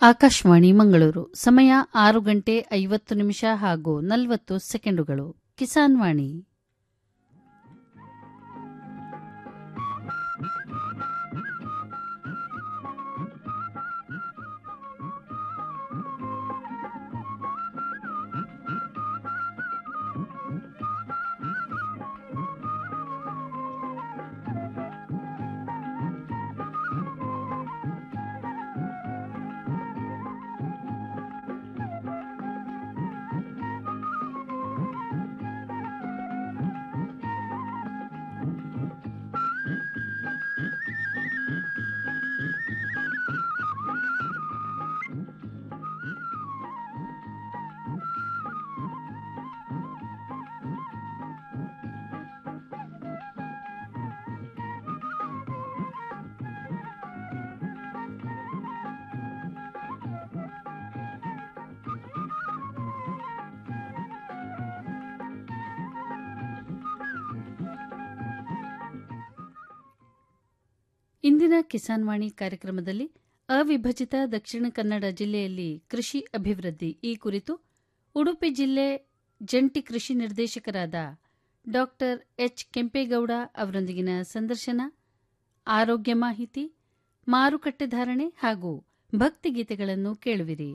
ಆಕಾಶವಾಣಿ ಮಂಗಳೂರು ಸಮಯ ಆರು ಗಂಟೆ ಐವತ್ತು ನಿಮಿಷ ಹಾಗೂ ನಲವತ್ತು ಸೆಕೆಂಡುಗಳು ಕಿಸಾನ್ ವಾಣಿ ಇಂದಿನ ಕಿಸಾನ್ ವಾಣಿ ಕಾರ್ಯಕ್ರಮದಲ್ಲಿ ಅವಿಭಜಿತ ದಕ್ಷಿಣ ಕನ್ನಡ ಜಿಲ್ಲೆಯಲ್ಲಿ ಕೃಷಿ ಅಭಿವೃದ್ಧಿ ಈ ಕುರಿತು ಉಡುಪಿ ಜಿಲ್ಲೆ ಜಂಟಿ ಕೃಷಿ ನಿರ್ದೇಶಕರಾದ ಡಾಕ್ಟರ್ ಎಚ್ ಕೆಂಪೇಗೌಡ ಅವರೊಂದಿಗಿನ ಸಂದರ್ಶನ ಆರೋಗ್ಯ ಮಾಹಿತಿ ಮಾರುಕಟ್ಟೆ ಧಾರಣೆ ಹಾಗೂ ಭಕ್ತಿಗೀತೆಗಳನ್ನು ಕೇಳುವಿರಿ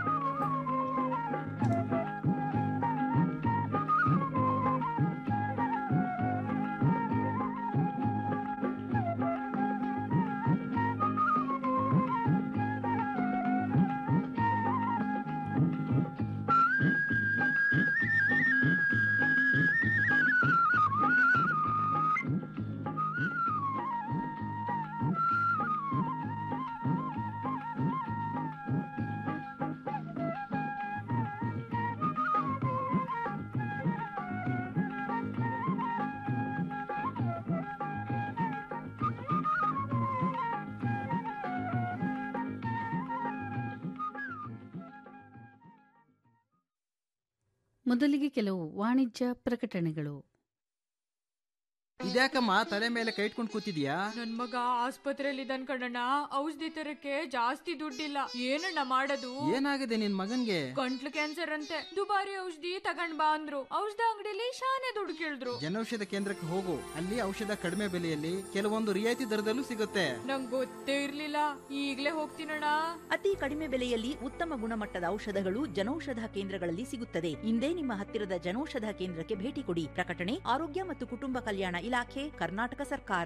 ಮೊದಲಿಗೆ ಕೆಲವು ವಾಣಿಜ್ಯ ಪ್ರಕಟಣೆಗಳು ಇದ್ಯಾಕಮ್ಮ ತಲೆ ಮೇಲೆ ಕೈ ಇಟ್ಕೊಂಡು ಕೂತಿದ್ಯಾ ನನ್ ಮಗ ಆಸ್ಪತ್ರೆಯಲ್ಲಿ ಇದ್ದಾನ್ ಕಣಣ್ಣ ಔಷಧಿ ತರಕ್ಕೆ ಜಾಸ್ತಿ ದುಡ್ಡಿಲ್ಲ ಏನಣ್ಣ ಮಾಡೋದು ಏನಾಗಿದೆ ನಿನ್ ಮಗನ್ಗೆ ಗಂಟ್ಲು ಕ್ಯಾನ್ಸರ್ ಅಂತೆ ದುಬಾರಿ ಔಷಧಿ ತಗೊಂಡ್ ಬಾ ಅಂದ್ರು ಔಷಧ ಅಂಗಡಿಲಿ ಶಾನೆ ದುಡ್ಡು ಕೇಳಿದ್ರು ಜನೌಷಧ ಕೇಂದ್ರಕ್ಕೆ ಹೋಗು ಅಲ್ಲಿ ಔಷಧ ಕಡಿಮೆ ಬೆಲೆಯಲ್ಲಿ ಕೆಲವೊಂದು ರಿಯಾಯಿತಿ ದರದಲ್ಲೂ ಸಿಗುತ್ತೆ ನಂಗ್ ಗೊತ್ತೇ ಇರ್ಲಿಲ್ಲ ಈಗ್ಲೇ ಹೋಗ್ತೀನಣ್ಣ ಅತಿ ಕಡಿಮೆ ಬೆಲೆಯಲ್ಲಿ ಉತ್ತಮ ಗುಣಮಟ್ಟದ ಔಷಧಗಳು ಜನೌಷಧ ಕೇಂದ್ರಗಳಲ್ಲಿ ಸಿಗುತ್ತದೆ ಇಂದೇ ನಿಮ್ಮ ಹತ್ತಿರದ ಜನೌಷಧ ಕೇಂದ್ರಕ್ಕೆ ಭೇಟಿ ಕೊಡಿ ಪ್ರಕಟಣೆ ಆರೋಗ್ಯ ಮತ್ತು ಕುಟುಂಬ ಕಲ್ಯಾಣ ಇಲಾಖೆ ಕರ್ನಾಟಕ ಸರ್ಕಾರ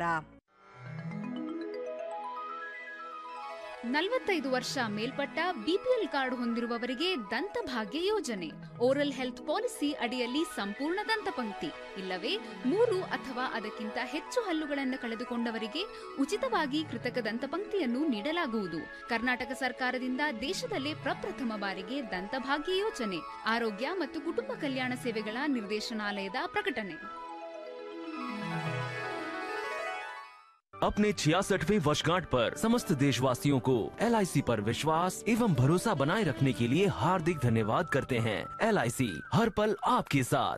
ನಲವತ್ತೈದು ವರ್ಷ ಮೇಲ್ಪಟ್ಟ ಬಿಪಿಎಲ್ ಕಾರ್ಡ್ ಹೊಂದಿರುವವರಿಗೆ ದಂತಭಾಗ್ಯ ಯೋಜನೆ ಓರಲ್ ಹೆಲ್ತ್ ಪಾಲಿಸಿ ಅಡಿಯಲ್ಲಿ ಸಂಪೂರ್ಣ ದಂತಪಂಕ್ತಿ ಇಲ್ಲವೇ ಮೂರು ಅಥವಾ ಅದಕ್ಕಿಂತ ಹೆಚ್ಚು ಹಲ್ಲುಗಳನ್ನು ಕಳೆದುಕೊಂಡವರಿಗೆ ಉಚಿತವಾಗಿ ಕೃತಕ ದಂತಪಂಕ್ತಿಯನ್ನು ನೀಡಲಾಗುವುದು ಕರ್ನಾಟಕ ಸರ್ಕಾರದಿಂದ ದೇಶದಲ್ಲೇ ಪ್ರಪ್ರಥಮ ಬಾರಿಗೆ ದಂತಭಾಗ್ಯ ಯೋಜನೆ ಆರೋಗ್ಯ ಮತ್ತು ಕುಟುಂಬ ಕಲ್ಯಾಣ ಸೇವೆಗಳ ನಿರ್ದೇಶನಾಲಯದ ಪ್ರಕಟಣೆ अपने छियासठवें वर्षगांठ पर समस्त देशवासियों को एल पर विश्वास एवं भरोसा बनाए रखने के लिए हार्दिक धन्यवाद करते हैं एल हर पल आपके साथ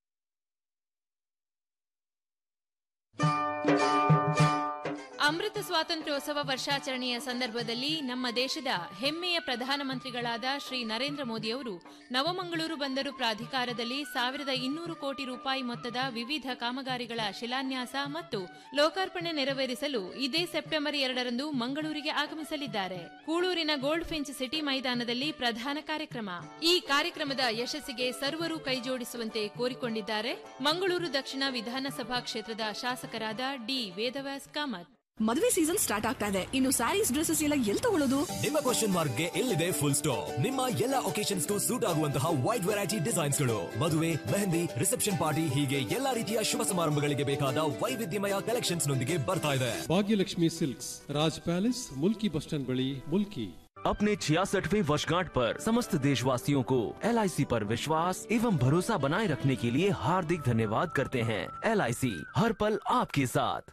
ಅಮೃತ ಸ್ವಾತಂತ್ರ್ಯೋತ್ಸವ ವರ್ಷಾಚರಣೆಯ ಸಂದರ್ಭದಲ್ಲಿ ನಮ್ಮ ದೇಶದ ಹೆಮ್ಮೆಯ ಪ್ರಧಾನಮಂತ್ರಿಗಳಾದ ಶ್ರೀ ನರೇಂದ್ರ ಮೋದಿಯವರು ನವಮಂಗಳೂರು ಬಂದರು ಪ್ರಾಧಿಕಾರದಲ್ಲಿ ಸಾವಿರದ ಇನ್ನೂರು ಕೋಟಿ ರೂಪಾಯಿ ಮೊತ್ತದ ವಿವಿಧ ಕಾಮಗಾರಿಗಳ ಶಿಲಾನ್ಯಾಸ ಮತ್ತು ಲೋಕಾರ್ಪಣೆ ನೆರವೇರಿಸಲು ಇದೇ ಸೆಪ್ಟೆಂಬರ್ ಎರಡರಂದು ಮಂಗಳೂರಿಗೆ ಆಗಮಿಸಲಿದ್ದಾರೆ ಕೂಳೂರಿನ ಗೋಲ್ಡ್ ಫಿಂಚ್ ಸಿಟಿ ಮೈದಾನದಲ್ಲಿ ಪ್ರಧಾನ ಕಾರ್ಯಕ್ರಮ ಈ ಕಾರ್ಯಕ್ರಮದ ಯಶಸ್ಸಿಗೆ ಸರ್ವರು ಕೈಜೋಡಿಸುವಂತೆ ಕೋರಿಕೊಂಡಿದ್ದಾರೆ ಮಂಗಳೂರು ದಕ್ಷಿಣ ವಿಧಾನಸಭಾ ಕ್ಷೇತ್ರದ ಶಾಸಕರಾದ ಡಿ ವೇದವ್ಯಾಸ್ ಕಾಮತ್ ಮದುವೆ ಸೀಸನ್ ಸ್ಟಾರ್ಟ್ ಆಗ್ತಾ ಇದೆ ಇನ್ನು ಸ್ಯಾರೀಸ್ ಡ್ರೆಸ್ಸಸ್ ಎಲ್ಲ ಎಲ್ಲಿ ತಗೊಳ್ಳೋದು ನಿಮ್ಮ ಕ್ವಶನ್ ಮಾರ್ಕ್ ಗೆ ಎಲ್ಲಿದೆ ಫುಲ್ ಸ್ಟಾಪ್ ನಿಮ್ಮ ಎಲ್ಲ ಒಕೇಶನ್ಸ್ ಸೂಟ್ ಆಗುವಂತಹ ವೈಡ್ ವೆರೈಟಿ ಡಿಸೈನ್ಸ್ ಗಳು ಮದುವೆ ಮೆಹಂದಿ ರಿಸೆಪ್ಷನ್ ಪಾರ್ಟಿ ಹೀಗೆ ಎಲ್ಲಾ ರೀತಿಯ ಶುಭ ಸಮಾರಂಭಗಳಿಗೆ ಬೇಕಾದ ವೈವಿಧ್ಯಮಯ ಕಲೆಕ್ಷನ್ಸ್ ನೊಂದಿಗೆ ಬರ್ತಾ ಇದೆ Bhagyalakshmi silks Raj palace Mulki bus stand ಬಳಿ ಮುಲ್ಕಿ अपने छियासठवें वर्षगांठ पर समस्त देशवासियों को एल पर विश्वास एवं भरोसा बनाए रखने के लिए हार्दिक धन्यवाद करते हैं एल हर पल आपके साथ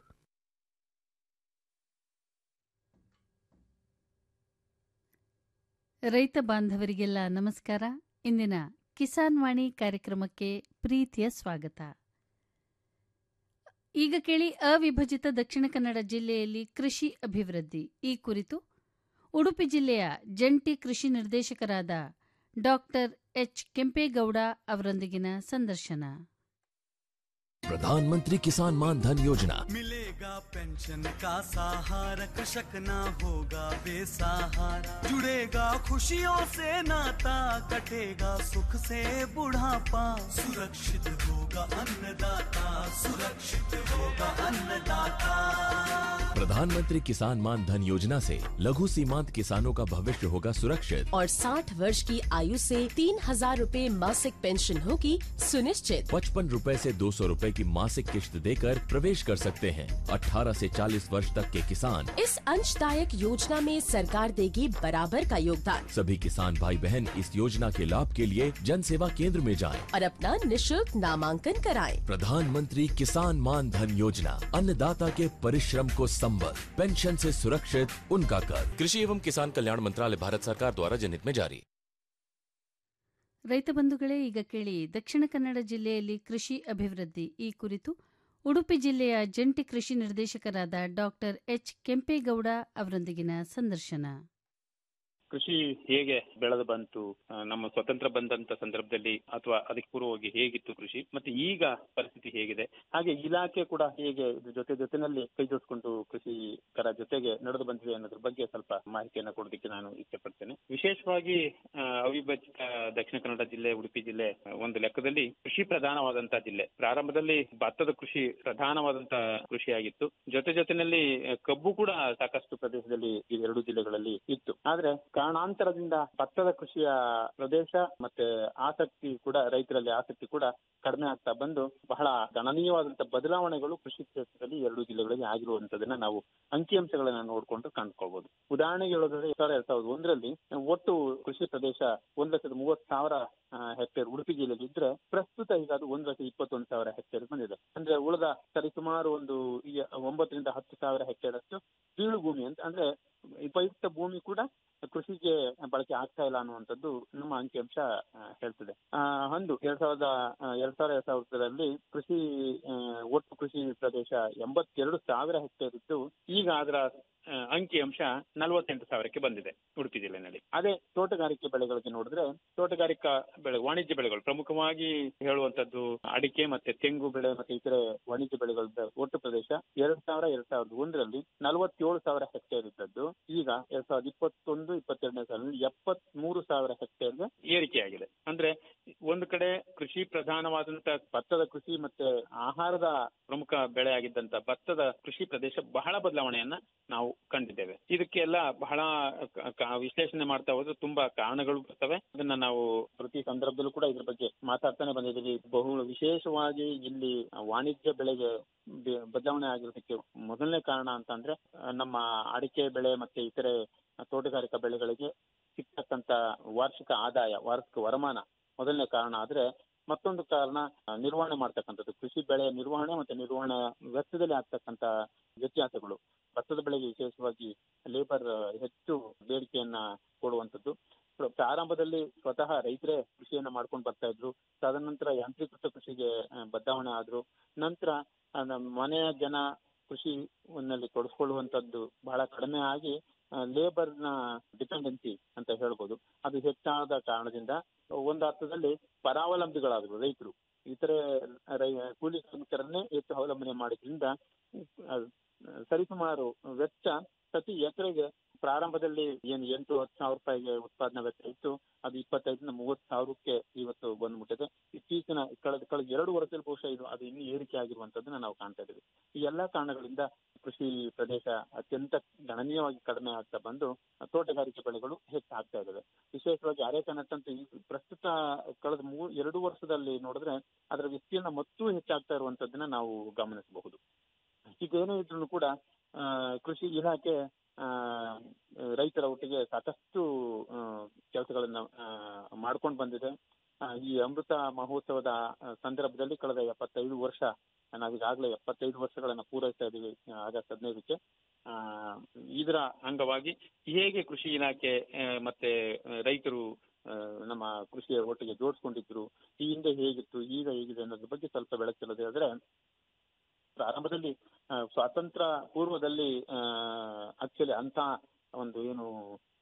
ರೈತ ಬಾಂಧವರಿಗೆಲ್ಲ ನಮಸ್ಕಾರ ಇಂದಿನ ಕಿಸಾನ್ ವಾಣಿ ಕಾರ್ಯಕ್ರಮಕ್ಕೆ ಪ್ರೀತಿಯ ಸ್ವಾಗತ ಈಗ ಕೇಳಿ ಅವಿಭಜಿತ ದಕ್ಷಿಣ ಕನ್ನಡ ಜಿಲ್ಲೆಯಲ್ಲಿ ಕೃಷಿ ಅಭಿವೃದ್ಧಿ ಈ ಕುರಿತು ಉಡುಪಿ ಜಿಲ್ಲೆಯ ಜಂಟಿ ಕೃಷಿ ನಿರ್ದೇಶಕರಾದ ಡಾಕ್ಟರ್ ಎಚ್ ಕೆಂಪೇಗೌಡ ಅವರೊಂದಿಗಿನ ಸಂದರ್ಶನ प्रधानमंत्री किसान मान धन योजना मिलेगा पेंशन का सहारा कृषक ना होगा बेसहारा जुड़ेगा खुशियों से नाता कटेगा सुख से बुढ़ापा सुरक्षित होगा अन्नदाता सुरक्षित होगा अन्नदाता प्रधानमंत्री किसान मान धन योजना से लघु सीमांत किसानों का भविष्य होगा सुरक्षित और 60 वर्ष की आयु से तीन हजार रूपए मासिक पेंशन होगी सुनिश्चित पचपन रूपए से दो सौ रूपए की मासिक किश्त देकर प्रवेश कर सकते हैं 18 से 40 वर्ष तक के किसान इस अंशदायक योजना में सरकार देगी बराबर का योगदान सभी किसान भाई बहन इस योजना के लाभ के लिए जन सेवा केंद्र में जाएं। और अपना निशुल्क नामांकन कराएं। प्रधानमंत्री किसान मान धन योजना अन्नदाता के परिश्रम को संबल पेंशन से सुरक्षित उनका कर कृषि एवं किसान कल्याण मंत्रालय भारत सरकार द्वारा जनहित में जारी ರೈತ ಬಂಧುಗಳೇ ಈಗ ಕೇಳಿ ದಕ್ಷಿಣ ಕನ್ನಡ ಜಿಲ್ಲೆಯಲ್ಲಿ ಕೃಷಿ ಅಭಿವೃದ್ಧಿ ಈ ಕುರಿತು ಉಡುಪಿ ಜಿಲ್ಲೆಯ ಜಂಟಿ ಕೃಷಿ ನಿರ್ದೇಶಕರಾದ ಡಾಕ್ಟರ್ ಎಚ್ ಕೆಂಪೇಗೌಡ ಅವರೊಂದಿಗಿನ ಸಂದರ್ಶನ ಕೃಷಿ ಹೇಗೆ ಬೆಳೆದು ಬಂತು ಆ, ನಮ್ಮ ಸ್ವತಂತ್ರ ಬಂದಂತ ಸಂದರ್ಭದಲ್ಲಿ ಅಥವಾ ಅದಕ್ಕೆ ಪೂರ್ವವಾಗಿ ಹೇಗಿತ್ತು ಕೃಷಿ ಮತ್ತೆ ಈಗ ಪರಿಸ್ಥಿತಿ ಹೇಗಿದೆ ಹಾಗೆ ಇಲಾಖೆ ಕೂಡ ಹೇಗೆ ಇದ್ರ ಜೊತೆ ಜೊತೆನಲ್ಲಿ ಕೈ ಜೋಡಿಸ್ಕೊಂಡು ಕೃಷಿಕರ ಜೊತೆಗೆ ನಡೆದು ಬಂದಿದೆ ಅನ್ನೋದ್ರ ಬಗ್ಗೆ ಸ್ವಲ್ಪ ಮಾಹಿತಿಯನ್ನ ಕೊಡೋದಕ್ಕೆ ನಾನು ಇಚ್ಛೆ ಪಡ್ತೇನೆ ವಿಶೇಷವಾಗಿ ಆ, ಅವಿಭಜಿತ ದಕ್ಷಿಣ ಕನ್ನಡ ಜಿಲ್ಲೆ ಉಡುಪಿ ಜಿಲ್ಲೆ ಆ, ಒಂದು ಲೆಕ್ಕದಲ್ಲಿ ಕೃಷಿ ಪ್ರಧಾನವಾದಂತಹ ಜಿಲ್ಲೆ ಪ್ರಾರಂಭದಲ್ಲಿ ಭತ್ತದ ಕೃಷಿ ಪ್ರಧಾನವಾದಂತ ಕೃಷಿಯಾಗಿತ್ತು ಜೊತೆ ಜೊತೆನಲ್ಲಿ ಆ, ಕಬ್ಬು ಕೂಡ ಸಾಕಷ್ಟು ಪ್ರದೇಶದಲ್ಲಿ ಈ ಎರಡು ಜಿಲ್ಲೆಗಳಲ್ಲಿ ಇತ್ತು ಆದ್ರೆ ಕಾರಣಾಂತರದಿಂದ ಭತ್ತದ ಕೃಷಿಯ ಪ್ರದೇಶ ಮತ್ತೆ ಆಸಕ್ತಿ ಕೂಡ ರೈತರಲ್ಲಿ ಆಸಕ್ತಿ ಕೂಡ ಕಡಿಮೆ ಆಗ್ತಾ ಬಂದು ಬಹಳ ಗಣನೀಯವಾದಂತ ಬದಲಾವಣೆಗಳು ಕೃಷಿ ಕ್ಷೇತ್ರದಲ್ಲಿ ಎರಡು ಜಿಲ್ಲೆಗಳಲ್ಲಿ ಆಗಿರುವಂತದನ್ನ ನಾವು ಅಂಕಿಅಂಶಗಳನ್ನ ನೋಡ್ಕೊಂಡು ಕಂಡುಕೊಳ್ಬಹುದು ಉದಾಹರಣೆಗೆ ಹೇಳೋದಾದ್ರೆ ಎರಡ್ ಸಾವಿರದ ಎರಡ್ ಸಾವಿರದ ಒಂದರಲ್ಲಿ ಒಟ್ಟು ಕೃಷಿ ಪ್ರದೇಶ ಒಂದ್ ಲಕ್ಷದ ಮೂವತ್ತು ಸಾವಿರ ಹೆಕ್ಟೇರ್ ಉಡುಪಿ ಜಿಲ್ಲೆಯಲ್ಲಿ ಇದ್ರೆ ಪ್ರಸ್ತುತ ಈಗ ಅದು ಒಂದ್ ಲಕ್ಷದ ಇಪ್ಪತ್ತೊಂದು ಸಾವಿರ ಹೆಕ್ಟೇರ್ ಬಂದಿದೆ ಅಂದ್ರೆ ಉಳಿದ ಸರಿಸುಮಾರು ಒಂದು ಈ ಒಂಬತ್ತರಿಂದ ಹತ್ತು ಸಾವಿರ ಹೆಕ್ಟೇರ್ ಅಷ್ಟು ಬೀಳು ಭೂಮಿ ಅಂತ ಅಂದ್ರೆ ಉಪಯುಕ್ತ ಭೂಮಿ ಕೂಡ ಕೃಷಿಗೆ ಬಳಕೆ ಆಗ್ತಾ ಇಲ್ಲ ಅನ್ನುವಂಥದ್ದು ನಮ್ಮ ಅಂಕಿಅಂಶ ಆ, ಹೇಳ್ತದೆ ಆ, ಒಂದು ಎರಡ್ ಸಾವಿರದ ಆ, ಎರಡ್ ಸಾವಿರ ಎರಡ್ ಸಾವಿರದಲ್ಲಿ ಕೃಷಿ ಆ, ಒಟ್ಟು ಕೃಷಿ ಪ್ರದೇಶ ಎಂಬತ್ತೆರಡು ಸಾವಿರ ಹೆಕ್ಟೇರ್ ಇದ್ದು ಈಗ ಅದರ ಆ, ಅಂಕಿಅಂಶ ನಲವತ್ತೆಂಟು ಸಾವಿರಕ್ಕೆ ಬಂದಿದೆ ಉಡುಪಿ ಜಿಲ್ಲೆನಲ್ಲಿ ಅದೇ ತೋಟಗಾರಿಕೆ ಬೆಳೆಗಳಿಗೆ ನೋಡಿದ್ರೆ ತೋಟಗಾರಿಕಾ ಬೆಳೆ ವಾಣಿಜ್ಯ ಬೆಳೆಗಳು ಪ್ರಮುಖವಾಗಿ ಹೇಳುವಂತದ್ದು ಅಡಿಕೆ ಮತ್ತೆ ತೆಂಗು ಬೆಳೆ ಮತ್ತೆ ಇತರೆ ವಾಣಿಜ್ಯ ಬೆಳೆಗಳ ಒಟ್ಟು ಪ್ರದೇಶ ಎರಡ್ ಸಾವಿರ ಎರಡ್ ಸಾವಿರದ ಒಂದರಲ್ಲಿ ನಲವತ್ತೇಳು ಸಾವಿರ ಹೆಕ್ಟೇರ್ ಇದ್ದದ್ದು ಈಗ ಎರಡ್ ಸಾವಿರದ ಇಪ್ಪತ್ತೊಂದು ಇಪ್ಪತ್ತೆರಡನೇ ಸಾಲಿನಲ್ಲಿ ಎಪ್ಪತ್ತ್ ಮೂರು ಸಾವಿರ ಹೆಕ್ಟೇರ್ಗೆ ಏರಿಕೆಯಾಗಿದೆ ಅಂದ್ರೆ ಒಂದು ಕಡೆ ಕೃಷಿ ಪ್ರಧಾನವಾದಂತ ಭತ್ತದ ಕೃಷಿ ಮತ್ತೆ ಆಹಾರದ ಪ್ರಮುಖ ಬೆಳೆ ಆಗಿದ್ದಂತ ಭತ್ತದ ಕೃಷಿ ಪ್ರದೇಶ ಬಹಳ ಬದಲಾವಣೆಯನ್ನ ನಾವು ಕಂಡಿದ್ದೇವೆ ಇದಕ್ಕೆಲ್ಲ ಬಹಳ ಕ- ಕ- ವಿಶ್ಲೇಷಣೆ ಮಾಡ್ತಾ ಹೋದ್ರೆ ತುಂಬಾ ಕಾರಣಗಳು ಬರ್ತವೆ ಅದನ್ನ ನಾವು ಪ್ರತಿ ಸಂದರ್ಭದಲ್ಲೂ ಕೂಡ ಇದ್ರ ಬಗ್ಗೆ ಮಾತಾಡ್ತಾನೆ ಬಂದಿದ್ದೀವಿ ಬಹು ವಿಶೇಷವಾಗಿ ಇಲ್ಲಿ ವಾಣಿಜ್ಯ ಬೆಳೆಗೆ ಬೆ- ಬದಲಾವಣೆ ಆಗಿರೋದಕ್ಕೆ ಮೊದಲನೇ ಕಾರಣ ಅಂತ ಅಂದ್ರೆ ಆ, ನಮ್ಮ ಅಡಿಕೆ ಬೆಳೆ ಮತ್ತೆ ಇತರೆ ತೋಟಗಾರಿಕಾ ಬೆಳೆಗಳಿಗೆ ಸಿಗ್ತಕ್ಕಂತ ವಾರ್ಷಿಕ ಆದಾಯ ವಾರ್ಷಿಕ ವರಮಾನ ಮೊದಲನೇ ಕಾರಣ ಆದ್ರೆ ಮತ್ತೊಂದು ಕಾರಣ ಆ, ನಿರ್ವಹಣೆ ಮಾಡ್ತಕ್ಕಂಥದ್ದು ಕೃಷಿ ಬೆಳೆಯ ನಿರ್ವಹಣೆ ಮತ್ತೆ ನಿರ್ವಹಣೆ ವೆಚ್ಚದಲ್ಲಿ ಆಗ್ತಕ್ಕಂತ ವ್ಯತ್ಯಾಸಗಳು ಭತ್ತದ ಬೆಳೆಗೆ ವಿಶೇಷವಾಗಿ ಲೇಬರ್ ಹೆಚ್ಚು ಬೇಡಿಕೆಯನ್ನ ಕೊಡುವಂಥದ್ದು ಪ್ರ- ಪ್ರಾರಂಭದಲ್ಲಿ ಸ್ವತಃ ರೈತರೇ ಕೃಷಿಯನ್ನ ಮಾಡ್ಕೊಂಡು ಬರ್ತಾ ಇದ್ರು ತದನಂತರ ಯಾಂತ್ರೀಕೃತ ಕೃಷಿಗೆ ಆ, ಬದಲಾವಣೆ ಆದ್ರು ನಂತರ ಆ, ನಮ್ಮ ಮನೆಯ ಜನ ಕೃಷಿನಲ್ಲಿ ತೊಡಸ್ಕೊಳ್ಳುವಂತದ್ದು ಬಹಳ ಕಡಿಮೆ ಆಗಿ ಲೇಬರ್ ನ ಡಿಪೆಂಡೆನ್ಸಿ ಅಂತ ಹೇಳ್ಬೋದು ಅದು ಹೆಚ್ಚಾದ ಕಾರಣದಿಂದ ಒಂದು ಅರ್ಥದಲ್ಲಿ ಪರಾವಲಂಬಿಗಳಾದ್ರು ರೈತರು ಇತರೆ ರೈ ಕೂಲಿ ಕಾರ್ಮಿಕರನ್ನೇ ಹೆಚ್ಚು ಅವಲಂಬನೆ ಮಾಡಿದ್ರಿಂದ ಅಹ್, ಸರಿಸುಮಾರು ವೆಚ್ಚ ಪ್ರತಿ ಎಕರೆಗೆ ಪ್ರಾರಂಭದಲ್ಲಿ ಏನು ಎಂಟು ಹತ್ತು ಸಾವಿರ ರೂಪಾಯಿಗೆ ಉತ್ಪಾದನಾ ವೆಚ್ಚ ಇತ್ತು ಅದು ಇಪ್ಪತ್ತೈದರಿಂದ ಮೂವತ್ತು ಸಾವಿರಕ್ಕೆ ಇವತ್ತು ಬಂದ್ಬಿಟ್ಟಿದೆ ಇತ್ತೀಚಿನ ಕಳೆದ ಕಳೆದ ಎರಡು ವರ್ಷದಲ್ಲಿ ಬಹುಶಃ ಇದು ಅದು ಇನ್ನೂ ಏರಿಕೆ ಆಗಿರುವಂತದ್ದನ್ನ ನಾವು ಕಾಣ್ತಾ ಇದ್ದೀವಿ ಈ ಎಲ್ಲಾ ಕಾರಣಗಳಿಂದ ಕೃಷಿ ಪ್ರದೇಶ ಅತ್ಯಂತ ಗಣನೀಯವಾಗಿ ಕಡಿಮೆ ಆಗ್ತಾ ಬಂದು ತೋಟಗಾರಿಕೆ ಬೆಳೆಗಳು ಹೆಚ್ಚಾಗ್ತಾ ಇದ್ದಾವೆ ವಿಶೇಷವಾಗಿ ಅರೆಕನಟ್ಟಂತೂ ಈ ಪ್ರಸ್ತುತ ಕಳೆದ ಮೂ ಎರಡು ವರ್ಷದಲ್ಲಿ ನೋಡಿದ್ರೆ ಅದರ ವಿಸ್ತೀರ್ಣ ಮತ್ತೂ ಹೆಚ್ಚಾಗ್ತಾ ಇರುವಂತದ್ದನ್ನ ನಾವು ಗಮನಿಸಬಹುದು ಇದೇನೇ ಇದ್ರೂ ಕೂಡ ಆ, ಕೃಷಿ ಇಲಾಖೆ ಆ, ರೈತರ ಒಟ್ಟಿಗೆ ಸಾಕಷ್ಟು ಕೆಲಸಗಳನ್ನ ಮಾಡ್ಕೊಂಡು ಬಂದಿದೆ ಆ, ಈ ಅಮೃತ ಮಹೋತ್ಸವದ ಆ, ಸಂದರ್ಭದಲ್ಲಿ ಕಳೆದ ಎಪ್ಪತ್ತೈದು ವರ್ಷ ನಾವೀಗಾಗಲೇ ಎಪ್ಪತ್ತೈದು ವರ್ಷಗಳನ್ನ ಪೂರೈಸ್ತಾ ಇದ್ದೀವಿ ಆ, ಆಗಸ್ಟ್ ಹದಿನೈದಕ್ಕೆ ಆ, ಇದರ ಅಂಗವಾಗಿ ಹೇಗೆ ಕೃಷಿ ಇಲಾಖೆ ಆ, ಮತ್ತೆ ಆ, ರೈತರು ಆ, ನಮ್ಮ ಕೃಷಿಯ ಒಟ್ಟಿಗೆ ಜೋಡಿಸ್ಕೊಂಡಿದ್ರು ಈ ಹಿಂದೆ ಹೇಗಿತ್ತು ಈಗ ಹೇಗಿದೆ ಅನ್ನೋದ್ರ ಬಗ್ಗೆ ಸ್ವಲ್ಪ ಬೆಳಕು ಚೆಲ್ಲೋದು ಹೇಳಿದ್ರೆ ಪ್ರಾರಂಭದಲ್ಲಿ ಆ, ಸ್ವಾತಂತ್ರ್ಯ ಪೂರ್ವದಲ್ಲಿ ಆಕ್ಚುಲಿ ಅಂತ ಒಂದು ಏನು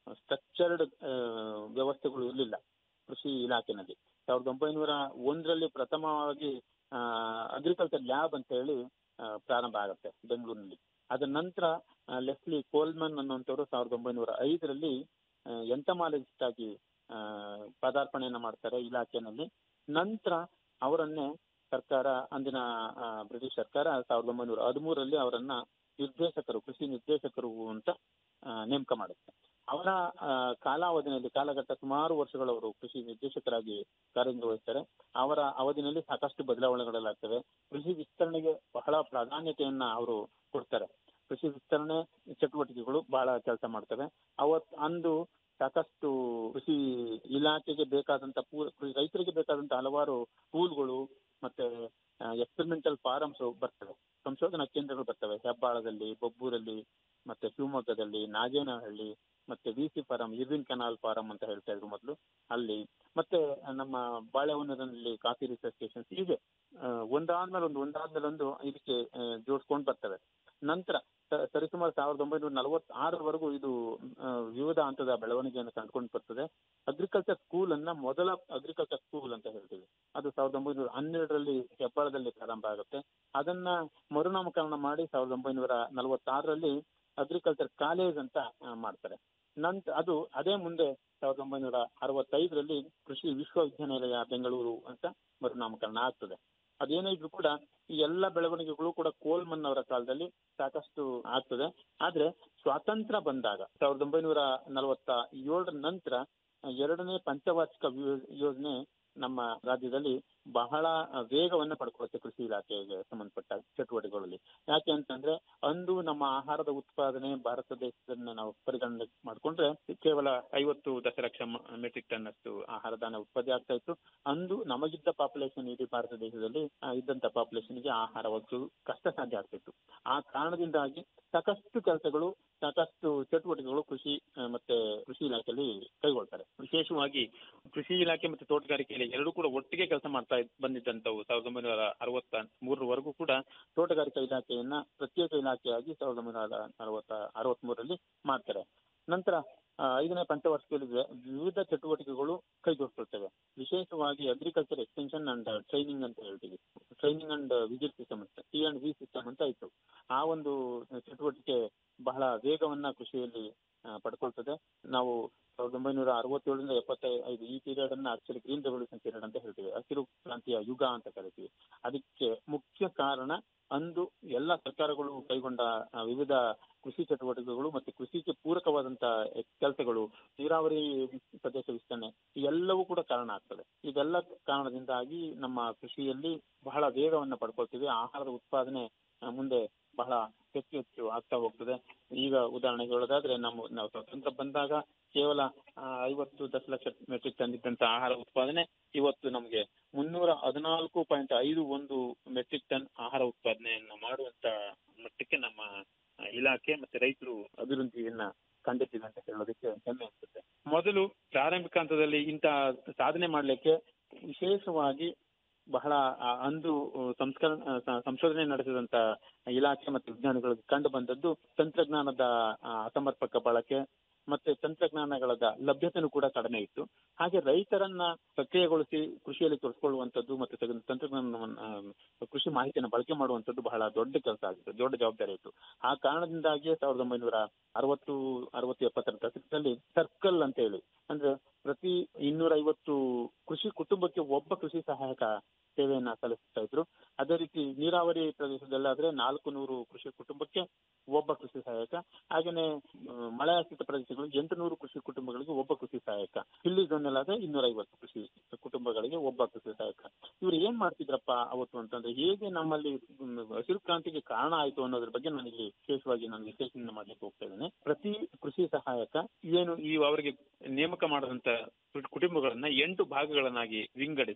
ಸ್ಟ್ರಕ್ಚರ್ಡ್ ವ್ಯವಸ್ಥೆಗಳು ಇರಲಿಲ್ಲ ಕೃಷಿ ಇಲಾಖೆನಲ್ಲಿ ಸಾವಿರದ ಒಂಬೈನೂರ ಒಂದರಲ್ಲಿ ಪ್ರಥಮವಾಗಿ ಅಗ್ರಿಕಲ್ಚರ್ ಲ್ಯಾಬ್ ಅಂತ ಹೇಳಿ ಆ, ಪ್ರಾರಂಭ ಆಗುತ್ತೆ ಬೆಂಗಳೂರಿನಲ್ಲಿ ಅದರ ನಂತರ ಆ, ಲೆಸ್ಲಿ ಕೋಲ್ಮನ್ ಅನ್ನುವಂಥವ್ರು ಸಾವಿರದ ಒಂಬೈನೂರ ಐದರಲ್ಲಿ ಎಂಟಮಾಲಜಿಸ್ಟ್ ಆಗಿ ಆ, ಪದಾರ್ಪಣೆಯನ್ನ ಮಾಡ್ತಾರೆ ಇಲಾಖೆಯಲ್ಲಿ ನಂತರ ಅವರನ್ನೇ ಸರ್ಕಾರ ಅಂದಿನ ಆ, ಬ್ರಿಟಿಷ್ ಸರ್ಕಾರ ಸಾವಿರದ ಒಂಬೈನೂರ ಹದಿಮೂರರಲ್ಲಿ ಅವರನ್ನ ನಿರ್ದೇಶಕರು ಕೃಷಿ ನಿರ್ದೇಶಕರು ಅಂತ ಆ, ನೇಮಕ ಮಾಡುತ್ತೆ ಅವರ ಆ, ಕಾಲಾವಧಿಯಲ್ಲಿ ಕಾಲಘಟ್ಟ ಸುಮಾರು ವರ್ಷಗಳವರು ಕೃಷಿ ನಿರ್ದೇಶಕರಾಗಿ ಕಾರ್ಯನಿರ್ವಹಿಸ್ತಾರೆ ಅವರ ಅವಧಿನಲ್ಲಿ ಸಾಕಷ್ಟು ಬದಲಾವಣೆಗಳಾಗ್ತವೆ ಕೃಷಿ ವಿಸ್ತರಣೆಗೆ ಬಹಳ ಪ್ರಾಧಾನ್ಯತೆಯನ್ನ ಅವರು ಕೊಡ್ತಾರೆ ಕೃಷಿ ವಿಸ್ತರಣೆ ಚಟುವಟಿಕೆಗಳು ಬಹಳ ಕೆಲಸ ಮಾಡ್ತವೆ ಅವತ್ ಅಂದು ಸಾಕಷ್ಟು ಕೃಷಿ ಇಲಾಖೆಗೆ ಬೇಕಾದಂತ ಪೂ- ಕೃ- ರೈತರಿಗೆ ಬೇಕಾದಂತ ಹಲವಾರು ಟೂಲ್ಗಳು ಮತ್ತೆ ಎಕ್ಸ್ಪೆರಿಮೆಂಟಲ್ ಫಾರಮ್ಸ್ ಬರ್ತವೆ ಸಂಶೋಧನಾ ಕೇಂದ್ರಗಳು ಬರ್ತವೆ ಹೆಬ್ಬಾಳದಲ್ಲಿ ಬೊಬ್ಬೂರಲ್ಲಿ ಮತ್ತೆ ಶಿವಮೊಗ್ಗದಲ್ಲಿ ನಾಗೇನಹಳ್ಳಿ ಮತ್ತೆ V C farm Irwin canal farm ಅಂತ ಹೇಳ್ತಾ ಇದ್ರು ಮೊದಲು ಅಲ್ಲಿ ಮತ್ತೆ ನಮ್ಮ ಬಾಳೆಹೊನ್ನೂರಿನಲ್ಲಿ ಕಾಫಿ ರಿಸರ್ಚ್ ಸ್ಟೇಷನ್ಸ್ ಹೀಗೆ ಆ, ಒಂದಾದ್ಮೇಲೆ ಒಂದು ಒಂದಾದ್ಮೇಲೆ ಒಂದು ಇದಕ್ಕೆ ಜೋಡಿಸ್ಕೊಂಡು ಬರ್ತವೆ ನಂತರ ಸ- ಸರಿಸುಮಾರು ಸಾವಿರದ ಒಂಬೈನೂರ ನಲವತ್ತಾರರವರೆಗೂ ಇದು ಆ, ವಿವಿಧ ಹಂತದ ಬೆಳವಣಿಗೆಯನ್ನು ಕಂಡುಕೊಂಡು ಬರ್ತದೆ ಅಗ್ರಿಕಲ್ಚರ್ ಸ್ಕೂಲ್ ಅನ್ನ ಮೊದಲ ಅಗ್ರಿಕಲ್ಚರ್ ಸ್ಕೂಲ್ ಅಂತ ಹೇಳ್ತೀವಿ ಅದು ಸಾವಿರದ ಒಂಬೈನೂರ ಹನ್ನೆರಡರಲ್ಲಿ ಹೆಬ್ಬಾಳದಲ್ಲಿ ಪ್ರಾರಂಭ ಆಗುತ್ತೆ ಅದನ್ನ ಮರುನಾಮಕರಣ ಮಾಡಿ ಸಾವಿರದ ಒಂಬೈನೂರ ನಲವತ್ತಾರರಲ್ಲಿ ಅಗ್ರಿಕಲ್ಚರ್ ಕಾಲೇಜ್ ಅಂತ ಆ, ಮಾಡ್ತಾರೆ ನಂತರ ಅದು ಅದೇ ಮುಂದೆ ಸಾವಿರದ ಒಂಬೈನೂರ ಅರವತ್ತೈದರಲ್ಲಿ ಕೃಷಿ ವಿಶ್ವವಿದ್ಯಾನಿಲಯ ಬೆಂಗಳೂರು ಅಂತ ಮರುನಾಮಕರಣ ಆಗ್ತದೆ ಅದೇನೇ ಇದ್ರೂ ಕೂಡ ಈ ಎಲ್ಲ ಬೆಳವಣಿಗೆಗಳು ಕೂಡ ಕೋಲ್ಮನ್ ಅವರ ಕಾಲದಲ್ಲಿ ಸಾಕಷ್ಟು ಆಗ್ತದೆ ಆದ್ರೆ ಸ್ವಾತಂತ್ರ್ಯ ಬಂದಾಗ ಸಾವಿರದ ಒಂಬೈನೂರ ನಲವತ್ತ ಏಳರ ನಂತರ ಎರಡನೇ ಪಂಚವಾರ್ಷಿಕ ಯೋ- ಯೋಜನೆ ನಮ್ಮ ರಾಜ್ಯದಲ್ಲಿ ಬಹಳ ವೇಗವನ್ನ ಪಡ್ಕೊಳ್ಳುತ್ತೆ ಕೃಷಿ ಇಲಾಖೆಗೆ ಸಂಬಂಧಪಟ್ಟ ಚಟುವಟಿಕೆಗಳಲ್ಲಿ ಯಾಕೆ ಅಂತಂದ್ರೆ ಅಂದು ನಮ್ಮ ಆಹಾರದ ಉತ್ಪಾದನೆ ಭಾರತ ದೇಶದನ್ನ ನಾವು ಪರಿಗಣನೆ ಮಾಡಿಕೊಂಡ್ರೆ ಕೇವಲ ಐವತ್ತು ದಶಲಕ್ಷ ಮೆಟ್ರಿಕ್ ಟನ್ ಅಷ್ಟು ಆಹಾರ ಧಾನ್ಯ ಉತ್ಪತ್ತಿ ಆಗ್ತಾ ಇತ್ತು ಅಂದು ನಮಗಿದ್ದ ಪಾಪ್ಯುಲೇಷನ್ ಇಡೀ ಭಾರತ ದೇಶದಲ್ಲಿ ಆ, ಇದ್ದಂತ ಪಾಪ್ಯುಲೇಷನ್ಗೆ ಆಹಾರ ಒದಗಿಸುವುದು ಕಷ್ಟ ಸಾಧ್ಯ ಆಗ್ತಿತ್ತು ಆ ಕಾರಣದಿಂದಾಗಿ ಸಾಕಷ್ಟು ಕೆಲಸಗಳು ಸಾಕಷ್ಟು ಚಟುವಟಿಕೆಗಳು ಕೃಷಿ ಆ, ಮತ್ತೆ ಕೃಷಿ ಇಲಾಖೆಯಲ್ಲಿ ಕೈಗೊಳ್ತಾರೆ ವಿಶೇಷವಾಗಿ ಕೃಷಿ ಇಲಾಖೆ ಮತ್ತು ತೋಟಗಾರಿಕೆಯಲ್ಲಿ ಎರಡೂ ಕೂಡ ಒಟ್ಟಿಗೆ ಕೆಲಸ ಮಾಡ್ತಾ ಇದ್- ಬಂದಿದ್ದಂತವು ಸಾವಿರದ ಒಂಬೈನೂರ ಅರವತ್ತ ಮೂರರವರೆಗೂ ಕೂಡ ತೋಟಗಾರಿಕಾ ಇಲಾಖೆಯನ್ನ ಪ್ರತ್ಯೇಕ ಇಲಾಖೆಯಾಗಿ ಸಾವಿರದ ಒಂಬೈನೂರ ಅರವತ್ತ ಅರವತ್ತ್ ಮೂರರಲ್ಲಿ ಮಾಡ್ತಾರೆ ನಂತರ ಆ, ಐದನೇ ಪಂಚವಾರ್ಷಿಕದಲ್ಲಿ ವಿ- ವಿವಿಧ ಚಟುವಟಿಕೆಗಳು ಕೈಗೊಳ್ಕೊಳ್ತವೆ ವಿಶೇಷವಾಗಿ ಅಗ್ರಿಕಲ್ಚರ್ ಎಕ್ಸ್ಟೆನ್ಷನ್ ಅಂಡ್ ಟ್ರೈನಿಂಗ್ ಅಂತ ಹೇಳ್ತೀವಿ ಟ್ರೈನಿಂಗ್ ಅಂಡ್ ವಿಸಿಟ್ ಸಿಸ್ಟಮ್ ಅಂತ ಟಿ ಅಂಡ್ ವಿ ಸಿಸ್ಟಮ್ ಅಂತ ಇತ್ತು ಆ ಒಂದು ಚಟುವಟಿಕೆ ಬಹಳ ವೇಗವನ್ನ ಕೃಷಿಯಲ್ಲಿ ಆ, ಪಡ್ಕೊಳ್ತದೆ ನಾವು ಸಾವಿರದ ಒಂಬೈನೂರ ಅರವತ್ತೇಳರಿಂದ ಎಪ್ಪತ್ತೈದು ಈ ಪೀರಿಯಡ್ ಅನ್ನ ಆಕ್ಚುಲಿ ಗ್ರೀನ್ ರೆವಲ್ಯೂಷನ್ ಪೀರಿಯಡ್ ಅಂತ ಹೇಳ್ತೀವಿ ಹಸಿರು ಕ್ರಾಂತಿಯ ಯುಗ ಅಂತ ಕರಿತೀವಿ ಅದಕ್ಕೆ ಮುಖ್ಯ ಕಾರಣ ಅಂದು ಎಲ್ಲ ಸರ್ಕಾರಗಳು ಕೈಗೊಂಡ ಆ, ವಿವಿಧ ಕೃಷಿ ಚಟುವಟಿಕೆಗಳು ಮತ್ತೆ ಕೃಷಿಗೆ ಪೂರಕವಾದಂತ ಕೆಲಸಗಳು ನೀರಾವರಿ ಪ್ರದೇಶ ವಿಸ್ತರಣೆ ಇವೆಲ್ಲವೂ ಕೂಡ ಕಾರಣ ಆಗ್ತದೆ ಇದೆಲ್ಲ ಕಾರಣದಿಂದಾಗಿ ನಮ್ಮ ಕೃಷಿಯಲ್ಲಿ ಬಹಳ ವೇಗವನ್ನ ಪಡ್ಕೊಳ್ತೀವಿ ಆಹಾರದ ಉತ್ಪಾದನೆ ಆ, ಮುಂದೆ ಬಹಳ ಹೆಚ್ಚು ಹೆಚ್ಚು ಆಗ್ತಾ ಹೋಗ್ತದೆ ಈಗ ಉದಾಹರಣೆಗೆ ಹೇಳೋದಾದ್ರೆ ನಮ್ಮ ನಾವು ಸ್ವತಂತ್ರ ಬಂದಾಗ ಕೇವಲ ಆ, ಐವತ್ತು ದಶಲಕ್ಷ ಮೆಟ್ರಿಕ್ ಟನ್ ಇದ್ದಂತ ಆಹಾರ ಉತ್ಪಾದನೆ ಇವತ್ತು ನಮಗೆ ಮುನ್ನೂರ ಹದಿನಾಲ್ಕು ಪಾಯಿಂಟ್ ಐದು ಒಂದು ಮೆಟ್ರಿಕ್ ಟನ್ ಆಹಾರ ಉತ್ಪಾದನೆಯನ್ನ ಮಾಡುವಂತ ಮಟ್ಟಕ್ಕೆ ನಮ್ಮ ಆ, ಇಲಾಖೆ ಮತ್ತೆ ರೈತರು ಅಭಿವೃದ್ಧಿಯನ್ನ ಕಂಡಿದ್ದೀವಿ ಅಂತ ಹೇಳೋದಕ್ಕೆ ಹೆಮ್ಮೆ ಅನ್ಸುತ್ತೆ ಮೊದಲು ಪ್ರಾರಂಭಿಕ ಹಂತದಲ್ಲಿ ಇಂಥ ಸಾಧನೆ ಮಾಡ್ಲಿಕ್ಕೆ ವಿಶೇಷವಾಗಿ ಬಹಳ ಆ, ಅಂದು ಸಂಸ್ಕರಣ ಸ- ಸಂಶೋಧನೆ ನಡೆಸಿದಂತ ಇಲಾಖೆ ಮತ್ತು ವಿಜ್ಞಾನಿಗಳಿಗೆ ಕಂಡು ಬಂದದ್ದು ತಂತ್ರಜ್ಞಾನದ ಆ, ಅಸಮರ್ಪಕ ಬಳಕೆ ಮತ್ತೆ ತಂತ್ರಜ್ಞಾನಗಳ ಲಭ್ಯತೆನೂ ಕೂಡ ಕಡಿಮೆ ಇತ್ತು ಹಾಗೆ ರೈತರನ್ನ ಸಕ್ರಿಯಗೊಳಿಸಿ ಕೃಷಿಯಲ್ಲಿ ತೊಡಸ್ಕೊಳ್ಳುವಂಥದ್ದು ಮತ್ತೆ ತಗ- ತಂತ್ರಜ್ಞಾನವನ್ನ ಆ, ಕೃಷಿ ಮಾಹಿತಿಯನ್ನು ಬಳಕೆ ಮಾಡುವಂಥದ್ದು ಬಹಳ ದೊಡ್ಡ ಕೆಲಸ ಆಗಿತ್ತು ದೊಡ್ಡ ಜವಾಬ್ದಾರಿ ಇತ್ತು ಆ ಕಾರಣದಿಂದಾಗಿಯೇ ಸಾವಿರದ ಒಂಬೈನೂರ ಅರವತ್ತು ಅರವತ್ತು ಎಪ್ಪತ್ತರ ದಶಕದಲ್ಲಿ ಸರ್ಕಲ್ ಅಂತ ಹೇಳಿ ಅಂದ್ರೆ ಪ್ರತಿ ಇನ್ನೂರ ಐವತ್ತು ಕೃಷಿ ಕುಟುಂಬಕ್ಕೆ ಒಬ್ಬ ಕೃಷಿ ಸಹಾಯಕ ಸೇವೆಯನ್ನ ಸಲ್ಲಿಸ್ತಾ ಇದ್ರು ಅದೇ ರೀತಿ ನೀರಾವರಿ ಪ್ರದೇಶದಲ್ಲಾದ್ರೆ ನಾಲ್ಕು ನೂರು ಕೃಷಿ ಕುಟುಂಬಕ್ಕೆ ಒಬ್ಬ ಕೃಷಿ ಸಹಾಯಕ ಹಾಗೇನೆ ಆ, ಮಳೆಯಾಶ್ರಿತ ಪ್ರದೇಶಗಳಿಗೆ ಎಂಟು ನೂರು ಕೃಷಿ ಕುಟುಂಬಗಳಿಗೆ ಒಬ್ಬ ಕೃಷಿ ಸಹಾಯಕ ಹಿಲ್ಲಿ ಝೋನಲ್ಲಾದ್ರೆ ಇನ್ನೂರ ಐವತ್ತು ಕೃಷಿ ಕುಟುಂಬಗಳಿಗೆ ಒಬ್ಬ ಕೃಷಿ ಸಹಾಯಕ ಇವ್ರು ಏನ್ ಮಾಡ್ತಿದ್ರಪ್ಪ ಅವತ್ತು ಅಂತಂದ್ರೆ ಹೇಗೆ ನಮ್ಮಲ್ಲಿ ಮ್, ಹಸಿರು ಕ್ರಾಂತಿಗೆ ಕಾರಣ ಆಯ್ತು ಅನ್ನೋದ್ರ ಬಗ್ಗೆ ನನಗೆ ವಿಶೇಷವಾಗಿ ನಾನು ವಿಶ್ಲೇಷಣೆ ಮಾಡ್ಲಿಕ್ಕೆ ಹೋಗ್ತಾ ಇದ್ದೇನೆ ಪ್ರತಿ ಕೃಷಿ ಸಹಾಯಕ ಏನು ಈ ಅವರಿಗೆ ನೇಮಕ ಮಾಡದಂತ ಕುಟುಂಬಗಳನ್ನ ಎಂಟು ಭಾಗಗಳನ್ನಾಗಿ ವಿಂಗಡಿಸಿ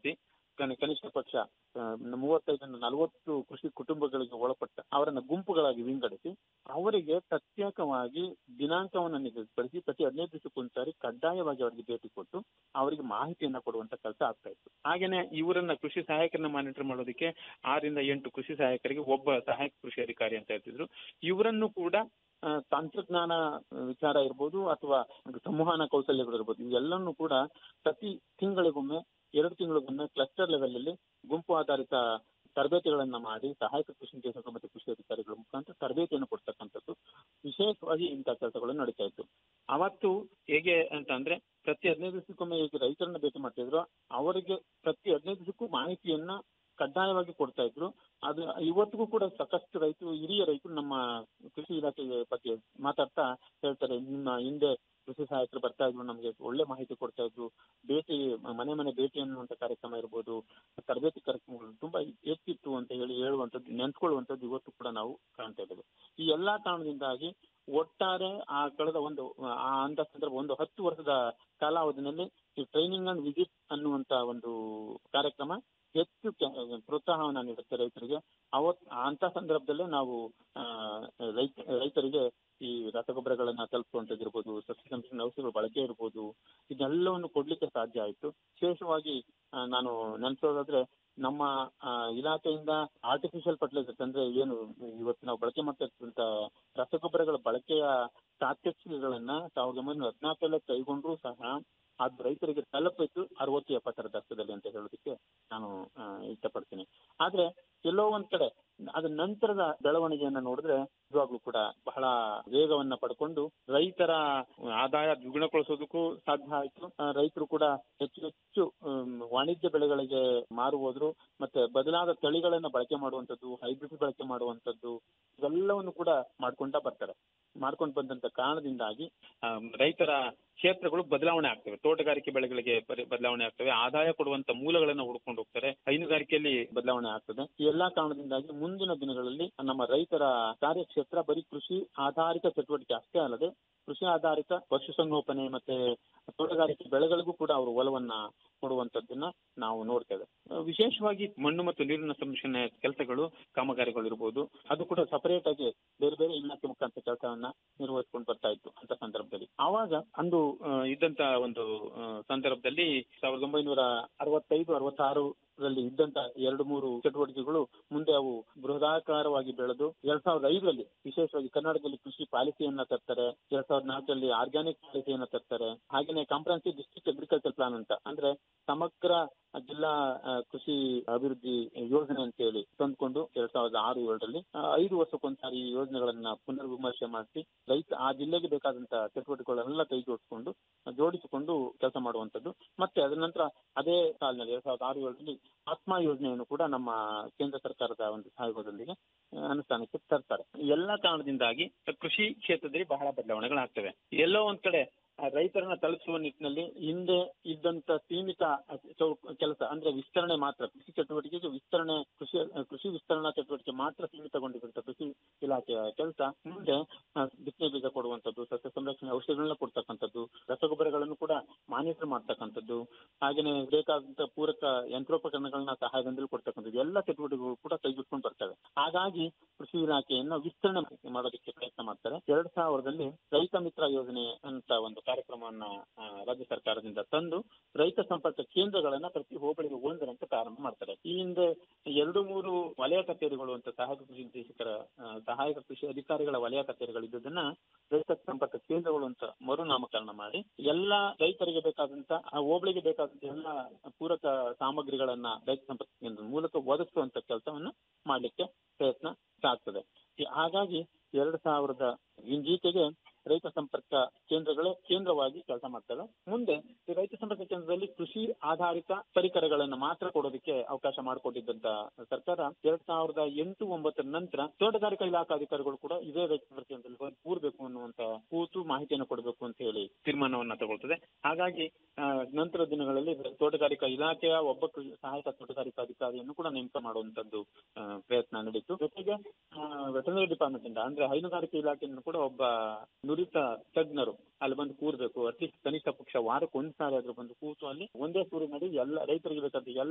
ಕನಿ- ಕನಿಷ್ಠ ಪಕ್ಷ ಆ, ಮೂವತ್ತೈದರಿಂದ ನಲವತ್ತು ಕೃಷಿ ಕುಟುಂಬಗಳಿಗೆ ಒಳಪಟ್ಟ ಅವರನ್ನ ಗುಂಪುಗಳಾಗಿ ವಿಂಗಡಿಸಿ ಅವರಿಗೆ ಪ್ರತ್ಯೇಕವಾಗಿ ದಿನಾಂಕವನ್ನು ನಿಗದಿಪಡಿಸಿ ಪ್ರತಿ ಹದಿನೈದು ದಿವಸಕ್ಕೊಂದ್ಸಾರಿ ಕಡ್ಡಾಯವಾಗಿ ಅವರಿಗೆ ಭೇಟಿ ಕೊಟ್ಟು ಅವರಿಗೆ ಮಾಹಿತಿಯನ್ನ ಕೊಡುವಂತ ಕೆಲಸ ಆಗ್ತಾ ಇತ್ತು ಹಾಗೇನೆ ಇವರನ್ನ ಕೃಷಿ ಸಹಾಯಕರನ್ನ ಮಾನಿಟರ್ ಮಾಡೋದಕ್ಕೆ ಆರರಿಂದ ಎಂಟು ಕೃಷಿ ಸಹಾಯಕರಿಗೆ ಒಬ್ಬ ಸಹಾಯಕ ಕೃಷಿ ಅಧಿಕಾರಿ ಅಂತ ಇರ್ತಿದ್ರು ಇವರನ್ನು ಕೂಡ ಆ, ತಂತ್ರಜ್ಞಾನ ವಿಚಾರ ಇರ್ಬೋದು ಅಥವಾ ಸಂವಹನ ಕೌಶಲ್ಯಗಳು ಇರ್ಬೋದು ಇವೆಲ್ಲನೂ ಕೂಡ ಪ್ರತಿ ತಿಂಗಳಿಗೊಮ್ಮೆ ಎರಡು ತಿಂಗಳಿಗೊಮ್ಮೆ ಕ್ಲಸ್ಟರ್ ಲೆವೆಲ್ ಅಲ್ಲಿ ಗುಂಪು ಆಧಾರಿತ ತರಬೇತಿಗಳನ್ನ ಮಾಡಿ ಸಹಾಯಕ ಕೃಷಿ ನಿರ್ದೇಶಕರು ಮತ್ತು ಕೃಷಿ ಅಧಿಕಾರಿಗಳ ಮುಖಾಂತರ ತರಬೇತಿಯನ್ನು ಕೊಡ್ತಕ್ಕಂಥದ್ದು ವಿಶೇಷವಾಗಿ ಇಂಥ ಕೆಲಸಗಳು ನಡೀತಾ ಇತ್ತು ಅವತ್ತು ಹೇಗೆ ಅಂತ ಅಂದ್ರೆ ಪ್ರತಿ ಹದಿನೈದು ದಿವಸಕ್ಕೊಮ್ಮೆ ಹೇಗೆ ರೈತರನ್ನ ಭೇಟಿ ಮಾಡ್ತಿದ್ರು ಅವರಿಗೆ ಪ್ರತಿ ಹದಿನೈದು ದಿವಸಕ್ಕೂ ಮಾಹಿತಿಯನ್ನ ಕಡ್ಡಾಯವಾಗಿ ಕೊಡ್ತಾ ಇದ್ರು ಅದು ಇವತ್ತಿಗೂ ಕೂಡ ಸಾಕಷ್ಟು ರೈತರು ಹಿರಿಯ ರೈತರು ನಮ್ಮ ಕೃಷಿ ಇಲಾಖೆ ಬಗ್ಗೆ ಮಾತಾಡ್ತಾ ಹೇಳ್ತಾರೆ ನಿಮ್ಮ ಹಿಂದೆ ಕೃಷಿ ಸಹಾಯಕರು ಬರ್ತಾ ಇದ್ರು ನಮಗೆ ಒಳ್ಳೆ ಮಾಹಿತಿ ಕೊಡ್ತಾ ಇದ್ರು ಭೇಟಿ ಮನೆ ಮನೆ ಭೇಟಿ ಅನ್ನುವಂತ ಕಾರ್ಯಕ್ರಮ ಇರ್ಬೋದು ತರಬೇತಿ ಕಾರ್ಯಕ್ರಮಗಳು ತುಂಬಾ ಹೆಚ್ಚಿತ್ತು ಅಂತ ಹೇಳಿ ಹೇಳುವಂಥದ್ದು ನೆನ್ಸ್ಕೊಳ್ಳುವಂಥದ್ದು ಇವತ್ತು ಕೂಡ ನಾವು ಕಾಣ್ತಾ ಇದ್ದೇವೆ ಈ ಎಲ್ಲಾ ಕಾರಣದಿಂದಾಗಿ ಒಟ್ಟಾರೆ ಆ ಕಳೆದ ಒಂದು ಆ ಅಂತ ಸಂದರ್ಭ ಒಂದು ಹತ್ತು ವರ್ಷದ ಕಾಲಾವಧಿನಲ್ಲಿ ಈ ಟ್ರೈನಿಂಗ್ ಅಂಡ್ ವಿಸಿಟ್ ಅನ್ನುವಂತ ಒಂದು ಕಾರ್ಯಕ್ರಮ ಹೆಚ್ಚು ಕೆ- ಪ್ರೋತ್ಸಾಹವನ್ನ ನೀಡುತ್ತೆ ರೈತರಿಗೆ ಅವತ್ ಅಂತ ಸಂದರ್ಭದಲ್ಲೇ ನಾವು ಆ, ರೈತ ರೈತರಿಗೆ ಈ ರಸಗೊಬ್ಬರಗಳನ್ನ ತಲುಪುವಂತದ್ದಿರ್ಬೋದು ಸಸ್ಯ ಸಂರಕ್ಷಣೆ ಔಷಧಿಗಳ ಬಳಕೆ ಇರ್ಬೋದು ಇದೆಲ್ಲವನ್ನು ಕೊಡ್ಲಿಕ್ಕೆ ಸಾಧ್ಯ ಆಯ್ತು ವಿಶೇಷವಾಗಿ ಆ, ನಾನು ನೆನ್ಸೋದಾದ್ರೆ ನಮ್ಮ ಆ, ಇಲಾಖೆಯಿಂದ ಆರ್ಟಿಫಿಷಿಯಲ್ ಫರ್ಟಿಲೈಸರ್ಸ್ ಅಂದ್ರೆ ಏನು ಇವತ್ತು ನಾವು ಬಳಕೆ ಮಾಡ್ತಾ ಇರ್ತಕ್ಕಂಥ ರಸಗೊಬ್ಬರಗಳ ಬಳಕೆಯ ಪ್ರಾತ್ಯಕ್ಷಿಕೆಗಳನ್ನ ಸಾವಿರದ ಒಂಬೈನೂರ ಹದಿನಾಲ್ಕರಲ್ಲೇ ಕೈಗೊಂಡ್ರೂ ಸಹ ಅದು ರೈತರಿಗೆ ತಲುಪಿದ್ದು ಅರವತ್ತು ಎಪ್ಪತ್ತರ ದಶಕದಲ್ಲಿ ಅಂತ ಹೇಳೋದಕ್ಕೆ ನಾನು ಆ, ಇಷ್ಟಪಡ್ತೀನಿ ಆದ್ರೆ ಎಲ್ಲೋ ಒಂದ್ ಕಡೆ ಅದ ನಂತರದ ಬೆಳವಣಿಗೆಯನ್ನ ನೋಡಿದ್ರೆ ನಿಜವಾಗ್ಲೂ ಕೂಡ ಬಹಳ ವೇಗವನ್ನ ಪಡ್ಕೊಂಡು ರೈತರ ಆದಾಯ ದ್ವಿಗುಣಗೊಳಿಸೋದಕ್ಕೂ ಸಾಧ್ಯ ಆಯ್ತು ಆ, ರೈತರು ಕೂಡ ಹೆಚ್ಚು ಹೆಚ್ಚು ಹ್ಮ್, ವಾಣಿಜ್ಯ ಬೆಳೆಗಳಿಗೆ ಮಾರು ಹೋದ್ರು ಮತ್ತೆ ಬದಲಾದ ತಳಿಗಳನ್ನ ಬಳಕೆ ಮಾಡುವಂತದ್ದು ಹೈಬ್ರಿಡ್ ಬಳಕೆ ಮಾಡುವಂತದ್ದು ಇವೆಲ್ಲವನ್ನು ಕೂಡ ಮಾಡ್ಕೊಂಡ ಬರ್ತಾರೆ ಮಾಡ್ಕೊಂಡು ಬಂದಂತ ಕಾರಣದಿಂದಾಗಿ ಆ, ರೈತರ ಕ್ಷೇತ್ರಗಳು ಬದಲಾವಣೆ ಆಗ್ತವೆ ತೋಟಗಾರಿಕೆ ಬೆಳೆಗಳಿಗೆ ಬರಿ- ಬದಲಾವಣೆ ಆಗ್ತವೆ ಆದಾಯ ಕೊಡುವಂತ ಮೂಲಗಳನ್ನ ಹುಡ್ಕೊಂಡು ಹೋಗ್ತಾರೆ ಹೈನುಗಾರಿಕೆಯಲ್ಲಿ ಬದಲಾವಣೆ ಆಗ್ತದೆ ಈ ಎಲ್ಲಾ ಕಾರಣದಿಂದಾಗಿ ಮುಂದಿನ ದಿನಗಳಲ್ಲಿ ನಮ್ಮ ರೈತರ ಕಾರ್ಯಕ್ಷೇತ್ರ ಬರೀ ಕೃಷಿ ಆಧಾರಿತ ಚಟುವಟಿಕೆ ಅಷ್ಟೇ ಅಲ್ಲದೆ ಕೃಷಿ ಆಧಾರಿತ ಪಶುಸಂಗೋಪನೆ ಮತ್ತೆ ತೋಟಗಾರಿಕೆ ಬೆಳೆಗಳಿಗೂ ಕೂಡ ಅವರು ಒಲವನ್ನ ಕೊಡುವಂತದ್ದನ್ನ ನಾವು ನೋಡ್ತೇವೆ ಆ, ವಿಶೇಷವಾಗಿ ಮಣ್ಣು ಮತ್ತು ನೀರಿನ ಸಂರಕ್ಷಣೆ ಕೆಲಸಗಳು ಕಾಮಗಾರಿಗಳು ಇರ್ಬೋದು ಅದು ಕೂಡ ಸಪರೇಟ್ ಆಗಿ ಬೇರೆ ಬೇರೆ ಇಲಾಖೆ ಮುಖಾಂತರ ಕೆಲಸವನ್ನ ನಿರ್ವಹಿಸ್ಕೊಂಡು ಬರ್ತಾ ಇತ್ತು ಅಂತ ಸಂದರ್ಭದಲ್ಲಿ ಆವಾಗ ಅಂದು ಆ, ಇದ್ದಂತ ಒಂದು ಆ, ಸಂದರ್ಭದಲ್ಲಿ ಸಾವಿರದ ಒಂಬೈನೂರ ಅರವತ್ತೈದು ಅರವತ್ತಾರು ರಲ್ಲಿ ಇದ್ದಂತ ಎರಡು ಮೂರು ಚಟುವಟಿಕೆಗಳು ಮುಂದೆ ಅವು ಬೃಹದಾಕಾರವಾಗಿ ಬೆಳೆದು ಎರಡ್ ಸಾವಿರದ ಐದರಲ್ಲಿ ವಿಶೇಷವಾಗಿ ಕರ್ನಾಟಕದಲ್ಲಿ ಕೃಷಿ ಪಾಲಿಸಿಯನ್ನ ತರ್ತಾರೆ ಎರಡ್ ಸಾವಿರದ ನಾಲ್ಕರಲ್ಲಿ ಆರ್ಗ್ಯಾನಿಕ್ ಪಾಲಿಸಿಯನ್ನ ತರ್ತಾರೆ ಹಾಗೇನೆ ಕಾಂಪ್ರಹೆನ್ಸಿವ್ ಡಿಸ್ಟ್ರಿಕ್ಟ್ ಅಗ್ರಿಕಲ್ಚರ್ ಪ್ಲಾನ್ ಅಂತ ಅಂದ್ರೆ ಸಮಗ್ರ ಜಿಲ್ಲಾ ಆ, ಕೃಷಿ ಅಭಿವೃದ್ಧಿ ಯೋಜನೆ ಅಂತ ಹೇಳಿ ತಂದ್ಕೊಂಡು ಎರಡ್ ಸಾವಿರದ ಆರು ಏಳರಲ್ಲಿ ಆ, ಐದು ವರ್ಷಕ್ಕೊಂದ್ಸಾರಿ ಈ ಯೋಜನೆಗಳನ್ನ ಪುನರ್ ವಿಮರ್ಶೆ ಮಾಡಿಸಿ ರೈತ ಆ ಜಿಲ್ಲೆಗೆ ಬೇಕಾದಂತ ಚಟುವಟಿಕೆಗಳನ್ನೆಲ್ಲ ಕೈ ಜೋಡಿಸಿಕೊಂಡು ಜೋಡಿಸಿಕೊಂಡು ಕೆಲಸ ಮಾಡುವಂತದ್ದು ಮತ್ತೆ ಅದರ ನಂತರ ಅದೇ ಸಾಲಿನಲ್ಲಿ ಎರಡ್ ಸಾವಿರದ ಆರು ಏಳರಲ್ಲಿ ಆತ್ಮ ಯೋಜನೆಯನ್ನು ಕೂಡ ನಮ್ಮ ಕೇಂದ್ರ ಸರ್ಕಾರದ ಒಂದು ಸಹಯೋಗದೊಂದಿಗೆ ಆ, ಅನುಷ್ಠಾನಕ್ಕೆ ತರ್ತಾರೆ ಈ ಎಲ್ಲಾ ಕಾರಣದಿಂದಾಗಿ ಕೃಷಿ ಕ್ಷೇತ್ರದಲ್ಲಿ ಬಹಳ ಬದಲಾವಣೆಗಳಾಗ್ತವೆ ಎಲ್ಲೋ ಒಂದ್ ಕಡೆ ಆ ರೈತರನ್ನ ತಲುಪಿಸುವ ನಿಟ್ಟಿನಲ್ಲಿ ಹಿಂದೆ ಇದ್ದಂತ ಸೀಮಿತ ಚೌ- ಕೆಲಸ ಅಂದ್ರೆ ವಿಸ್ತರಣೆ ಮಾತ್ರ ಕೃಷಿ ಚಟುವಟಿಕೆಗೆ ವಿಸ್ತರಣೆ ಕೃಷಿ ಕೃಷಿ ವಿಸ್ತರಣಾ ಚಟುವಟಿಕೆ ಮಾತ್ರ ಸೀಮಿತಗೊಂಡಿದ್ದಂತ ಕೃಷಿ ಇಲಾಖೆಯ ಕೆಲಸ ಮುಂದೆ ಆ, ಬಿತ್ತನೆ ಬೀಜ ಕೊಡುವಂತದ್ದು ಸಸ್ಯ ಸಂರಕ್ಷಣೆ ಔಷಧಿಗಳನ್ನ ಕೊಡ್ತಕ್ಕಂಥದ್ದು ರಸಗೊಬ್ಬರಗಳನ್ನು ಕೂಡ ಮಾನಿಟರ್ ಮಾಡ್ತಕ್ಕಂಥದ್ದು ಹಾಗೇನೆ ಬೇಕಾದಂತ ಪೂರಕ ಯಂತ್ರೋಪಕರಣಗಳನ್ನ ಸಹಾಯದಿಂದಲೂ ಕೊಡ್ತಕ್ಕಂಥದ್ದು ಎಲ್ಲ ಚಟುವಟಿಕೆಗಳು ಕೂಡ ಕೈಗೆಟ್ಕೊಂಡು ಬರ್ತವೆ ಹಾಗಾಗಿ ಕೃಷಿ ಇಲಾಖೆಯನ್ನ ವಿಸ್ತರಣೆ ಮಾಡೋದಕ್ಕೆ ಪ್ರಯತ್ನ ಮಾಡ್ತಾರೆ ಎರಡ್ ಸಾವಿರದಲ್ಲಿ ರೈತ ಮಿತ್ರ ಯೋಜನೆ ಅಂತ ಒಂದು ಕಾರ್ಯಕ್ರಮವನ್ನ ಆ, ರಾಜ್ಯ ಸರ್ಕಾರದಿಂದ ತಂದು ರೈತ ಸಂಪರ್ಕ ಕೇಂದ್ರಗಳನ್ನ ಪ್ರತಿ ಹೋಬಳಿಗೆ ಒಂದರಂತೆ ಪ್ರಾರಂಭ ಮಾಡ್ತಾರೆ ಈ ಹಿಂದೆ ಎರಡು ಮೂರು ವಲಯ ಕಚೇರಿಗಳು ಅಂತ ಸಹಾಯಕ ಕೃಷಿ ನಿರ್ದೇಶಕರ ಆ, ಸಹಾಯಕ ಕೃಷಿ ಅಧಿಕಾರಿಗಳ ವಲಯ ಕಚೇರಿಗಳು ಇದ್ದುದನ್ನ ರೈತ ಸಂಪರ್ಕ ಕೇಂದ್ರಗಳು ಅಂತ ಮರುನಾಮಕರಣ ಮಾಡಿ ಎಲ್ಲಾ ರೈತರಿಗೆ ಬೇಕಾದಂತ ಆ ಹೋಬಳಿಗೆ ಬೇಕಾದಂತ ಎಲ್ಲಾ ಪೂರಕ ಸಾಮಗ್ರಿಗಳನ್ನ ರೈತ ಸಂಪರ್ಕ ಕೇಂದ್ರದ ಮೂಲಕ ಒದಗಿಸುವಂತ ಕೆಲಸವನ್ನ ಮಾಡ್ಲಿಕ್ಕೆ ಪ್ರಯತ್ನ ಸಾಗ್ತದೆ ಈ- ಹಾಗಾಗಿ ಎರಡ್ ಸಾವಿರದ ಇಂಜೀಚೆಗೆ ರೈತ ಸಂಪರ್ಕ ಕೇಂದ್ರಗಳೇ ಕೇಂದ್ರವಾಗಿ ಕೆಲಸ ಮಾಡ್ತವೆ ಮುಂದೆ ಈ ರೈತ ಸಂಪರ್ಕ ಕೇಂದ್ರದಲ್ಲಿ ಕೃಷಿ ಆಧಾರಿತ ಪರಿಕರಗಳನ್ನ ಮಾತ್ರ ಕೊಡೋದಕ್ಕೆ ಅವಕಾಶ ಮಾಡಿಕೊಟ್ಟಿದ್ದಂತ ಸರ್ಕಾರ ಎರಡ್ ಸಾವಿರದ ಎಂಟು ಒಂಬತ್ತರ ನಂತರ ತೋಟಗಾರಿಕಾ ಇಲಾಖಾ ಅಧಿಕಾರಿಗಳು ಕೂಡ ಇದೇ ರೈತ ಸಂಪರ್ಕ ಕೇಂದ್ರದಲ್ಲಿ ಹೋಗಿ ಕೂರ್ಬೇಕು ಅನ್ನುವಂತ ಕೂತು ಮಾಹಿತಿಯನ್ನು ಕೊಡಬೇಕು ಅಂತ ಹೇಳಿ ತೀರ್ಮಾನವನ್ನ ತಗೊಳ್ತದೆ ಹಾಗಾಗಿ ಆ, ನಂತರ ದಿನಗಳಲ್ಲಿ ತೋಟಗಾರಿಕಾ ಇಲಾಖೆಯ ಒಬ್ಬ ಕೃಷಿ ಸಹಾಯಕ ತೋಟಗಾರಿಕಾ ಅಧಿಕಾರಿಯನ್ನು ಕೂಡ ನೇಮಕ ಮಾಡುವಂತದ್ದು ಆ, ಪ್ರಯತ್ನ ನಡೀತು ಜೊತೆಗೆ ವೆಟನರಿ ಡಿಪಾರ್ಟ್ಮೆಂಟ್ ಇಂದ ಅಂದ್ರೆ ಹೈನುಗಾರಿಕೆ ಇಲಾಖೆಯನ್ನು ಕೂಡ ಒಬ್ಬ ನುರಿತ ತಜ್ಞರು ಅಲ್ಲಿ ಬಂದು ಕೂರ್ಬೇಕು ಅಟ್ಲೀಸ್ಟ್ ಕನಿಷ್ಠ ಪಕ್ಷ ವಾರಕ್ಕೆ ಒಂದ್ ಸಾರಿ ಆದ್ರೂ ಬಂದು ಕೂತು ಅಲ್ಲಿ ಒಂದೇ ಸೂರಿನಡಿ ಎಲ್ಲ ರೈತರಿಗೆ ಬೇಕಾದ ಎಲ್ಲ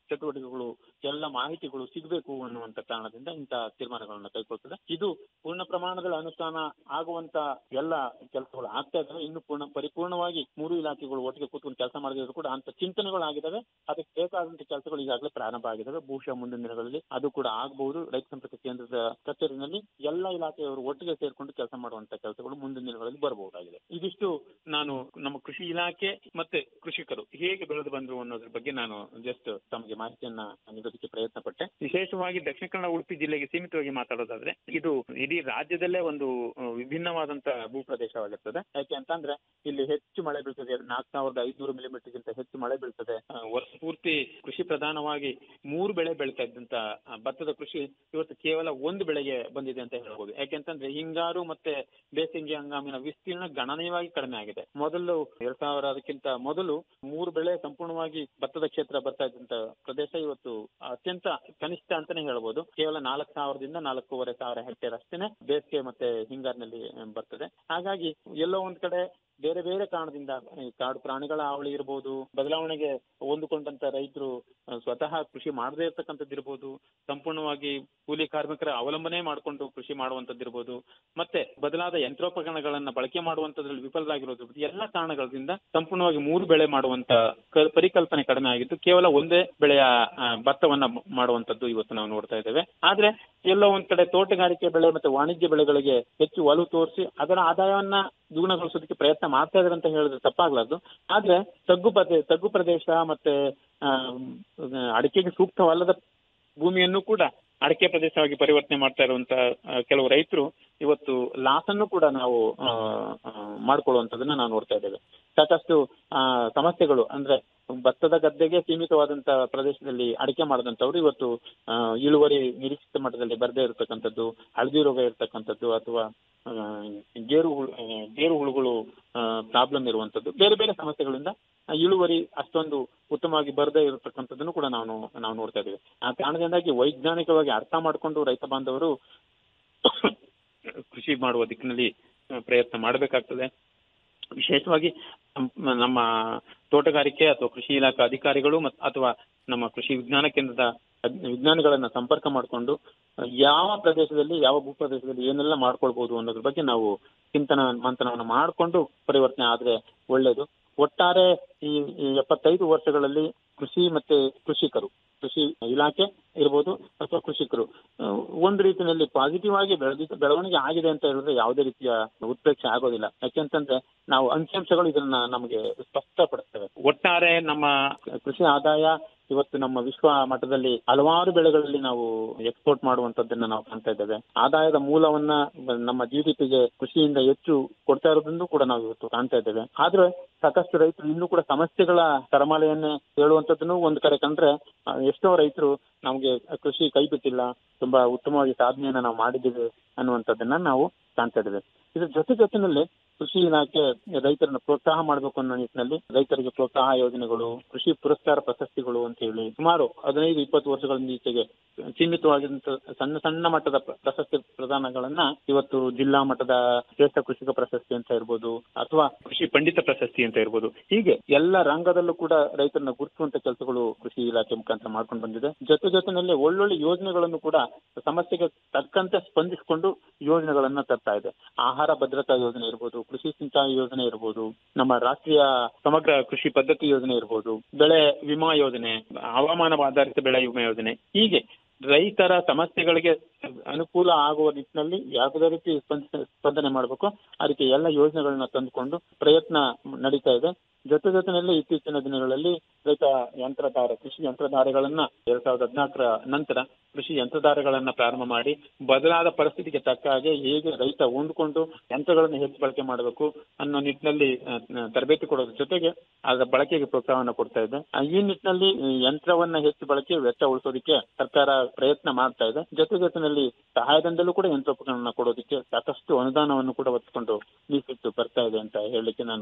ಚಟುವಟಿಕೆಗಳು ಎಲ್ಲ ಮಾಹಿತಿಗಳು ಸಿಗಬೇಕು ಅನ್ನುವಂತ ಕಾರಣದಿಂದ ಇಂತಹ ತೀರ್ಮಾನಗಳನ್ನು ಕೈಗೊಳ್ತದೆ ಇದು ಪೂರ್ಣ ಪ್ರಮಾಣದಲ್ಲಿ ಅನುಷ್ಠಾನ ಆಗುವಂತ ಎಲ್ಲ ಕೆಲಸಗಳು ಆಗ್ತಾ ಇದ್ದಾವೆ ಇನ್ನು ಪೂರ್ಣ ಪರಿಪೂರ್ಣವಾಗಿ ಮೂರು ಇಲಾಖೆಗಳು ಒಟ್ಟಿಗೆ ಕೂತ್ಕೊಂಡು ಕೆಲಸ ಮಾಡಿದ್ರು ಕೂಡ ಅಂತ ಚಿಂತನೆಗಳು ಆಗಿದ್ದಾವೆ ಅದಕ್ಕೆ ಬೇಕಾದಂತ ಕೆಲಸಗಳು ಈಗಾಗಲೇ ಪ್ರಾರಂಭ ಆಗಿದ್ದಾವೆ ಬಹುಶಃ ಮುಂದಿನ ದಿನಗಳಲ್ಲಿ ಅದು ಕೂಡ ಆಗಬಹುದು ರೈತ ಸಂಪರ್ಕ ಕೇಂದ್ರದ ಕಚೇರಿನಲ್ಲಿ ಎಲ್ಲ ಇಲಾಖೆಯವರು ಒಟ್ಟಿಗೆ ಸೇರ್ಕೊಂಡು ಕೆಲಸ ಮಾಡುವಂತ ಕೆಲಸಗಳು ಮುಂದಿನ ದಿನಗಳಲ್ಲಿ ಬರಬಹುದಾಗಿದೆ ಇದಿಷ್ಟು ನಾನು ನಮ್ಮ ಕೃಷಿ ಇಲಾಖೆ ಮತ್ತೆ ಕೃಷಿಕರು ಹೇಗೆ ಬೆಳೆದು ಬಂದ್ರು ಅನ್ನೋದ್ರ ಬಗ್ಗೆ ನಾನು ಜಸ್ಟ್ ತಮಗೆ ಮಾಹಿತಿಯನ್ನ ನೀಡೋದಕ್ಕೆ ಪ್ರಯತ್ನ ಪಟ್ಟೆ ವಿಶೇಷವಾಗಿ ದಕ್ಷಿಣ ಕನ್ನಡ ಉಡುಪಿ ಜಿಲ್ಲೆಗೆ ಸೀಮಿತವಾಗಿ ಮಾತಾಡೋದಾದ್ರೆ ಇದು ಇಡೀ ರಾಜ್ಯದಲ್ಲೇ ಒಂದು ಅಹ್, ವಿಭಿನ್ನವಾದಂತ ಭೂಪ್ರದೇಶವಾಗಿರ್ತದೆ ಯಾಕೆ ಅಂತಂದ್ರೆ ಇಲ್ಲಿ ಹೆಚ್ಚು ಮಳೆ ಬೀಳ್ತದೆ ನಾಲ್ಕು ಸಾವಿರದ ಐದುನೂರು ಮಿಲಿಮೀಟರ್ ಗಿಂತ ಹೆಚ್ಚು ಮಳೆ ಬೀಳ್ತದೆ ಅಹ್, ವರ್ಷ ಪೂರ್ತಿ ಕೃಷಿ ಪ್ರಧಾನವಾಗಿ ಮೂರು ಬೆಳೆ ಬೆಳೀತಾ ಇದ್ದಂತ ಅಹ್, ಭತ್ತದ ಕೃಷಿ ಇವತ್ತು ಕೇವಲ ಒಂದು ಬೆಳೆಗೆ ಬಂದಿದೆ ಅಂತ ಹೇಳ್ಬೋದು ಯಾಕೆಂತಂದ್ರೆ ಹಿಂಗಾರು ಮತ್ತೆ ಬೇಸಿಗೆ ಹಂಗಾಮಿನ ವಿಸ್ತೀರ್ಣ ಗಣನೀಯವಾಗಿ ಕಡಿಮೆ ಆಗಿದೆ ಮೊದಲು ಎರಡ್ ಸಾವಿರ ಅದಕ್ಕಿಂತ ಮೊದಲು ಮೂರು ಬೆಳೆ ಸಂಪೂರ್ಣವಾಗಿ ಭತ್ತದ ಕ್ಷೇತ್ರ ಬರ್ತಾ ಇದ್ದಂತ ಪ್ರದೇಶ ಇವತ್ತು ಅತ್ಯಂತ ಕನಿಷ್ಠ ಅಂತಾನೆ ಹೇಳ್ಬೋದು ಕೇವಲ ನಾಲ್ಕು ಸಾವಿರದಿಂದ ನಾಲ್ಕೂವರೆ ಸಾವಿರ ಹೆಕ್ಟೇರ್ ಅಷ್ಟೇನೆ ಬೇಸಿಗೆ ಮತ್ತೆ ಹಿಂಗಾರಿನಲ್ಲಿ ಅಹ್, ಬರ್ತದೆ ಹಾಗಾಗಿ ಎಲ್ಲೋ ಒಂದ್ ಕಡೆ ಬೇರೆ ಬೇರೆ ಕಾರಣದಿಂದ ಈ ಕಾಡು ಪ್ರಾಣಿಗಳ ಹಾವಳಿ ಇರ್ಬೋದು ಬದಲಾವಣೆಗೆ ಹೊಂದಿಕೊಂಡಂತ ರೈತರು ಅಹ್, ಸ್ವತಃ ಕೃಷಿ ಮಾಡದೇ ಇರ್ತಕ್ಕಂಥದ್ದು ಇರ್ಬೋದು ಸಂಪೂರ್ಣವಾಗಿ ಕೂಲಿ ಕಾರ್ಮಿಕರ ಅವಲಂಬನೆ ಮಾಡಿಕೊಂಡು ಕೃಷಿ ಮಾಡುವಂತದ್ದಿರ್ಬೋದು ಮತ್ತೆ ಬದಲಾದ ಯಂತ್ರೋಪಕರಣಗಳನ್ನ ಬಳಕೆ ಮಾಡುವಂತದ್ರಲ್ಲಿ ವಿಫಲರಾಗಿರೋದು ಎಲ್ಲ ಕಾರಣಗಳಿಂದ ಸಂಪೂರ್ಣವಾಗಿ ಮೂರು ಬೆಳೆ ಮಾಡುವಂತ ಕ- ಪರಿಕಲ್ಪನೆ ಕಡಿಮೆ ಆಗಿದ್ದು ಕೇವಲ ಒಂದೇ ಬೆಳೆಯ ಆ, ಭತ್ತವನ್ನ ಮ- ಮಾಡುವಂತದ್ದು ಇವತ್ತು ನಾವು ನೋಡ್ತಾ ಇದ್ದೇವೆ ಆದ್ರೆ ಎಲ್ಲೋ ಒಂದ್ ಕಡೆ ತೋಟಗಾರಿಕೆ ಬೆಳೆ ಮತ್ತೆ ವಾಣಿಜ್ಯ ಬೆಳೆಗಳಿಗೆ ಹೆಚ್ಚು ಒಲವು ತೋರಿಸಿ ಅದರ ಆದಾಯವನ್ನ ದ್ವಿಗುಣಗೊಳಿಸೋದಕ್ಕೆ ಪ್ರಯತ್ನ ಮಾಡ್ತಾ ಇದ್ದಾರೆ ಅಂತ ಹೇಳಿದ್ರೆ ತಪ್ಪಾಗ್ಲಾರ್ದು ಆದ್ರೆ ತಗ್ಗು ಪ್ರದೇಶ ತಗ್ಗು ಪ್ರದೇಶ ಮತ್ತೆ ಆ, ಅಡಿಕೆಗೆ ಸೂಕ್ತವಲ್ಲದ ಭೂಮಿಯನ್ನು ಕೂಡ ಅಡಿಕೆ ಪ್ರದೇಶವಾಗಿ ಪರಿವರ್ತನೆ ಮಾಡ್ತಾ ಇರುವಂತ ಆ, ಕೆಲವು ರೈತರು ಇವತ್ತು ಲಾಸ್ ಅನ್ನು ಕೂಡ ನಾವು ಆ, ಆ, ಮಾಡ್ಕೊಳ್ಳುವಂತದನ್ನ ನಾವು ನೋಡ್ತಾ ಇದ್ದೇವೆ ಸಾಕಷ್ಟು ಆ, ಸಮಸ್ಯೆಗಳು ಅಂದ್ರೆ ಭತ್ತದ ಗದ್ದೆಗೆ ಸೀಮಿತವಾದಂತ ಪ್ರದೇಶದಲ್ಲಿ ಅಡಿಕೆ ಮಾಡಿದಂತವ್ರು ಇವತ್ತು ಆ, ಇಳುವರಿ ನಿರೀಕ್ಷಿತ ಮಟ್ಟದಲ್ಲಿ ಬರದೇ ಇರತಕ್ಕಂಥದ್ದು ಹಳದಿ ರೋಗ ಇರತಕ್ಕಂಥದ್ದು ಅಥವಾ ಆ, ಗೇರು ಹುಳು ಆ, ಗೇರು ಹುಳುಗಳು ಪ್ರಾಬ್ಲಮ್ ಇರುವಂತದ್ದು ಬೇರೆ ಬೇರೆ ಸಮಸ್ಯೆಗಳಿಂದ ಆ ಇಳುವರಿ ಅಷ್ಟೊಂದು ಉತ್ತಮವಾಗಿ ಬರದೇ ಇರತಕ್ಕಂಥದ್ದನ್ನು ಕೂಡ ನಾವು ನಾವು ನೋಡ್ತಾ ಇದ್ದೇವೆ ಆ ಕಾರಣದಿಂದಾಗಿ ವೈಜ್ಞಾನಿಕವಾಗಿ ಅರ್ಥ ಮಾಡಿಕೊಂಡು ರೈತ ಬಾಂಧವರು ಕೃಷಿ ಮಾಡುವ ದಿಕ್ಕಿನಲ್ಲಿ ಆ, ಪ್ರಯತ್ನ ಮಾಡಬೇಕಾಗ್ತದೆ ವಿಶೇಷವಾಗಿ ನಮ್- ನಮ್ಮ ತೋಟಗಾರಿಕೆ ಅಥವಾ ಕೃಷಿ ಇಲಾಖೆ ಅಧಿಕಾರಿಗಳು ಮತ್ ಅಥವಾ ನಮ್ಮ ಕೃಷಿ ವಿಜ್ಞಾನ ಕೇಂದ್ರದ ಅದ್- ವಿಜ್ಞಾನಿಗಳನ್ನ ಸಂಪರ್ಕ ಮಾಡಿಕೊಂಡು ಯಾವ ಪ್ರದೇಶದಲ್ಲಿ ಯಾವ ಭೂಪ್ರದೇಶದಲ್ಲಿ ಏನೆಲ್ಲ ಮಾಡ್ಕೊಳ್ಬಹುದು ಅನ್ನೋದ್ರ ಬಗ್ಗೆ ನಾವು ಚಿಂತನ ಮಂಥನವನ್ನು ಮಾಡಿಕೊಂಡು ಪರಿವರ್ತನೆ ಆದ್ರೆ ಒಳ್ಳೇದು ಒಟ್ಟಾರೆ ಈ ಈ ಎಪ್ಪತ್ತೈದು ವರ್ಷಗಳಲ್ಲಿ ಕೃಷಿ ಮತ್ತೆ ಕೃಷಿಕರು ಕೃಷಿ ಇಲಾಖೆ ಇರ್ಬೋದು ಅಥವಾ ಕೃಷಿಕರು ಆ, ಒಂದು ರೀತಿಯಲ್ಲಿ ಪಾಸಿಟಿವ್ ಆಗಿ ಬೆಳೆದಿ ಬೆಳವಣಿಗೆ ಆಗಿದೆ ಅಂತ ಹೇಳಿದ್ರೆ ಯಾವುದೇ ರೀತಿಯ ಉತ್ಪ್ರೇಕ್ಷೆ ಆಗೋದಿಲ್ಲ ಯಾಕೆಂತಂದ್ರೆ ನಾವು ಅಂಕಿಅಂಶಗಳು ಇದನ್ನ ನಮಗೆ ಸ್ಪಷ್ಟಪಡಿಸ್ತವೆ ಒಟ್ಟಾರೆ ನಮ್ಮ ಕೃಷಿ ಆದಾಯ ಇವತ್ತು ನಮ್ಮ ವಿಶ್ವ ಮಟ್ಟದಲ್ಲಿ ಹಲವಾರು ಬೆಳೆಗಳಲ್ಲಿ ನಾವು ಎಕ್ಸ್ಪೋರ್ಟ್ ಮಾಡುವಂತದ್ದನ್ನ ನಾವು ಕಾಣ್ತಾ ಇದ್ದೇವೆ ಆದಾಯದ ಮೂಲವನ್ನ ನಮ್ಮ ಜಿ ಡಿ ಪಿಗೆ ಕೃಷಿಯಿಂದ ಹೆಚ್ಚು ಕೊಡ್ತಾ ಇರೋದನ್ನು ಕೂಡ ನಾವು ಇವತ್ತು ಕಾಣ್ತಾ ಇದ್ದೇವೆ ಆದ್ರೆ ಸಾಕಷ್ಟು ರೈತರು ಇನ್ನೂ ಕೂಡ ಸಮಸ್ಯೆಗಳ ಸರಮಾಲೆಯನ್ನೇ ಹೇಳುವಂತದ್ದನ್ನು ಒಂದು ಕಡೆ ಕಂಡ್ರೆ ಆ, ಎಷ್ಟೋ ರೈತರು ನಮಗೆ ಕೃಷಿ ಕೈ ಬಿಟ್ಟಿಲ್ಲ ತುಂಬಾ ಉತ್ತಮವಾಗಿ ಸಾಧನೆಯನ್ನ ನಾವು ಮಾಡಿದ್ದೀವಿ ಅನ್ನುವಂಥದ್ದನ್ನ ನಾವು ಕಾಣ್ತಾ ಇದ್ದೇವೆ ಇದ್ರ ಜೊತೆ ಜೊತೆನಲ್ಲಿ ಕೃಷಿ ಇಲಾಖೆ ರೈತರನ್ನ ಪ್ರೋತ್ಸಾಹ ಮಾಡಬೇಕು ಅನ್ನೋ ನಿಟ್ಟಿನಲ್ಲಿ ರೈತರಿಗೆ ಪ್ರೋತ್ಸಾಹ ಯೋಜನೆಗಳು ಕೃಷಿ ಪುರಸ್ಕಾರ ಪ್ರಶಸ್ತಿಗಳು ಅಂತ ಹೇಳಿ ಸುಮಾರು ಹದಿನೈದು ಇಪ್ಪತ್ತು ವರ್ಷಗಳಿಂದ ಈಚೆಗೆ ಸೀಮಿತವಾಗಿದ್ದಂತ ಸಣ್ಣ ಸಣ್ಣ ಮಟ್ಟದ ಪ್ರ- ಪ್ರಶಸ್ತಿ ಪ್ರದಾನಗಳನ್ನ ಇವತ್ತು ಜಿಲ್ಲಾ ಮಟ್ಟದ ಶ್ರೇಷ್ಠ ಕೃಷಿಕ ಪ್ರಶಸ್ತಿ ಅಂತ ಇರ್ಬೋದು ಅಥವಾ ಕೃಷಿ ಪಂಡಿತ ಪ್ರಶಸ್ತಿ ಅಂತ ಇರ್ಬೋದು ಹೀಗೆ ಎಲ್ಲ ರಂಗದಲ್ಲೂ ಕೂಡ ರೈತರನ್ನ ಗುರುತಿಸುವಂತ ಕೆಲಸಗಳು ಕೃಷಿ ಇಲಾಖೆ ಮುಖಾಂತರ ಮಾಡ್ಕೊಂಡು ಬಂದಿದೆ ಜೊತೆ ಜೊತೆನಲ್ಲಿ ಒಳ್ಳೊಳ್ಳೆ ಯೋಜನೆಗಳನ್ನು ಕೂಡ ಸಮಸ್ಯೆಗೆ ತಕ್ಕಂತೆ ಸ್ಪಂದಿಸಿಕೊಂಡು ಯೋಜನೆಗಳನ್ನ ತರ್ತಾ ಇದೆ ಆಹಾರ ಭದ್ರತಾ ಯೋಜನೆ ಇರ್ಬೋದು ಕೃಷಿ ಸಿಂಚಾಯಿ ಯೋಜನೆ ಇರ್ಬೋದು ನಮ್ಮ ರಾಷ್ಟ್ರೀಯ ಸಮಗ್ರ ಕೃಷಿ ಪದ್ಧತಿ ಯೋಜನೆ ಇರ್ಬೋದು ಬೆಳೆ ವಿಮಾ ಯೋಜನೆ ಹವಾಮಾನ ಆಧಾರಿತ ಬೆಳೆ ವಿಮಾ ಯೋಜನೆ ಹೀಗೆ ರೈತರ ಸಮಸ್ಯೆಗಳಿಗೆ ಅನುಕೂಲ ಆಗುವ ನಿಟ್ಟಿನಲ್ಲಿ ಯಾವುದೇ ರೀತಿ ಸ್ಪಂದಿಸ ಸ್ಪಂದನೆ ಮಾಡಬೇಕು ಆ ರೀತಿ ಎಲ್ಲ ಯೋಜನೆಗಳನ್ನ ತಂದುಕೊಂಡು ಪ್ರಯತ್ನ ನಡೀತಾ ಇದೆ ಜೊತೆ ಜೊತೆನಲ್ಲಿ ಇತ್ತೀಚಿನ ದಿನಗಳಲ್ಲಿ ರೈತ ಯಂತ್ರಧಾರ ಕೃಷಿ ಯಂತ್ರಧಾರೆಗಳನ್ನ ಎರಡ್ ಸಾವಿರದ ಹದಿನಾಲ್ಕರ ನಂತರ ಕೃಷಿ ಯಂತ್ರಧಾರೆಗಳನ್ನ ಪ್ರಾರಂಭ ಮಾಡಿ ಬದಲಾದ ಪರಿಸ್ಥಿತಿಗೆ ತಕ್ಕ ಹಾಗೆ ಹೇಗೆ ರೈತ ಹೊಂದ್ಕೊಂಡು ಯಂತ್ರಗಳನ್ನು ಹೆಚ್ಚು ಬಳಕೆ ಮಾಡಬೇಕು ಅನ್ನೋ ನಿಟ್ಟಿನಲ್ಲಿ ಆ, ತರಬೇತಿ ಕೊಡೋದ್ರ ಜೊತೆಗೆ ಅದರ ಬಳಕೆಗೆ ಪ್ರೋತ್ಸಾಹವನ್ನು ಕೊಡ್ತಾ ಇದೆ ಆ, ಈ ನಿಟ್ಟಿನಲ್ಲಿ ಈ ಯಂತ್ರವನ್ನ ಹೆಚ್ಚು ಬಳಕೆ ವೆಚ್ಚ ಉಳಿಸೋದಕ್ಕೆ ಸರ್ಕಾರ ಪ್ರಯತ್ನ ಮಾಡ್ತಾ ಇದೆ ಜೊತೆ ಜೊತೆನಲ್ಲಿ ಸಹಾಯಧನದಲ್ಲೂ ಕೂಡ ಯಂತ್ರೋಪಕರಣ ಕೊಡೋದಕ್ಕೆ ಸಾಕಷ್ಟು ಅನುದಾನವನ್ನು ಕೂಡ ಒತ್ಕೊಂಡು ಮೀಸಲಿಟ್ಟು ಬರ್ತಾ ಇದೆ ಅಂತ ಹೇಳಲಿಕ್ಕೆ ನಾನು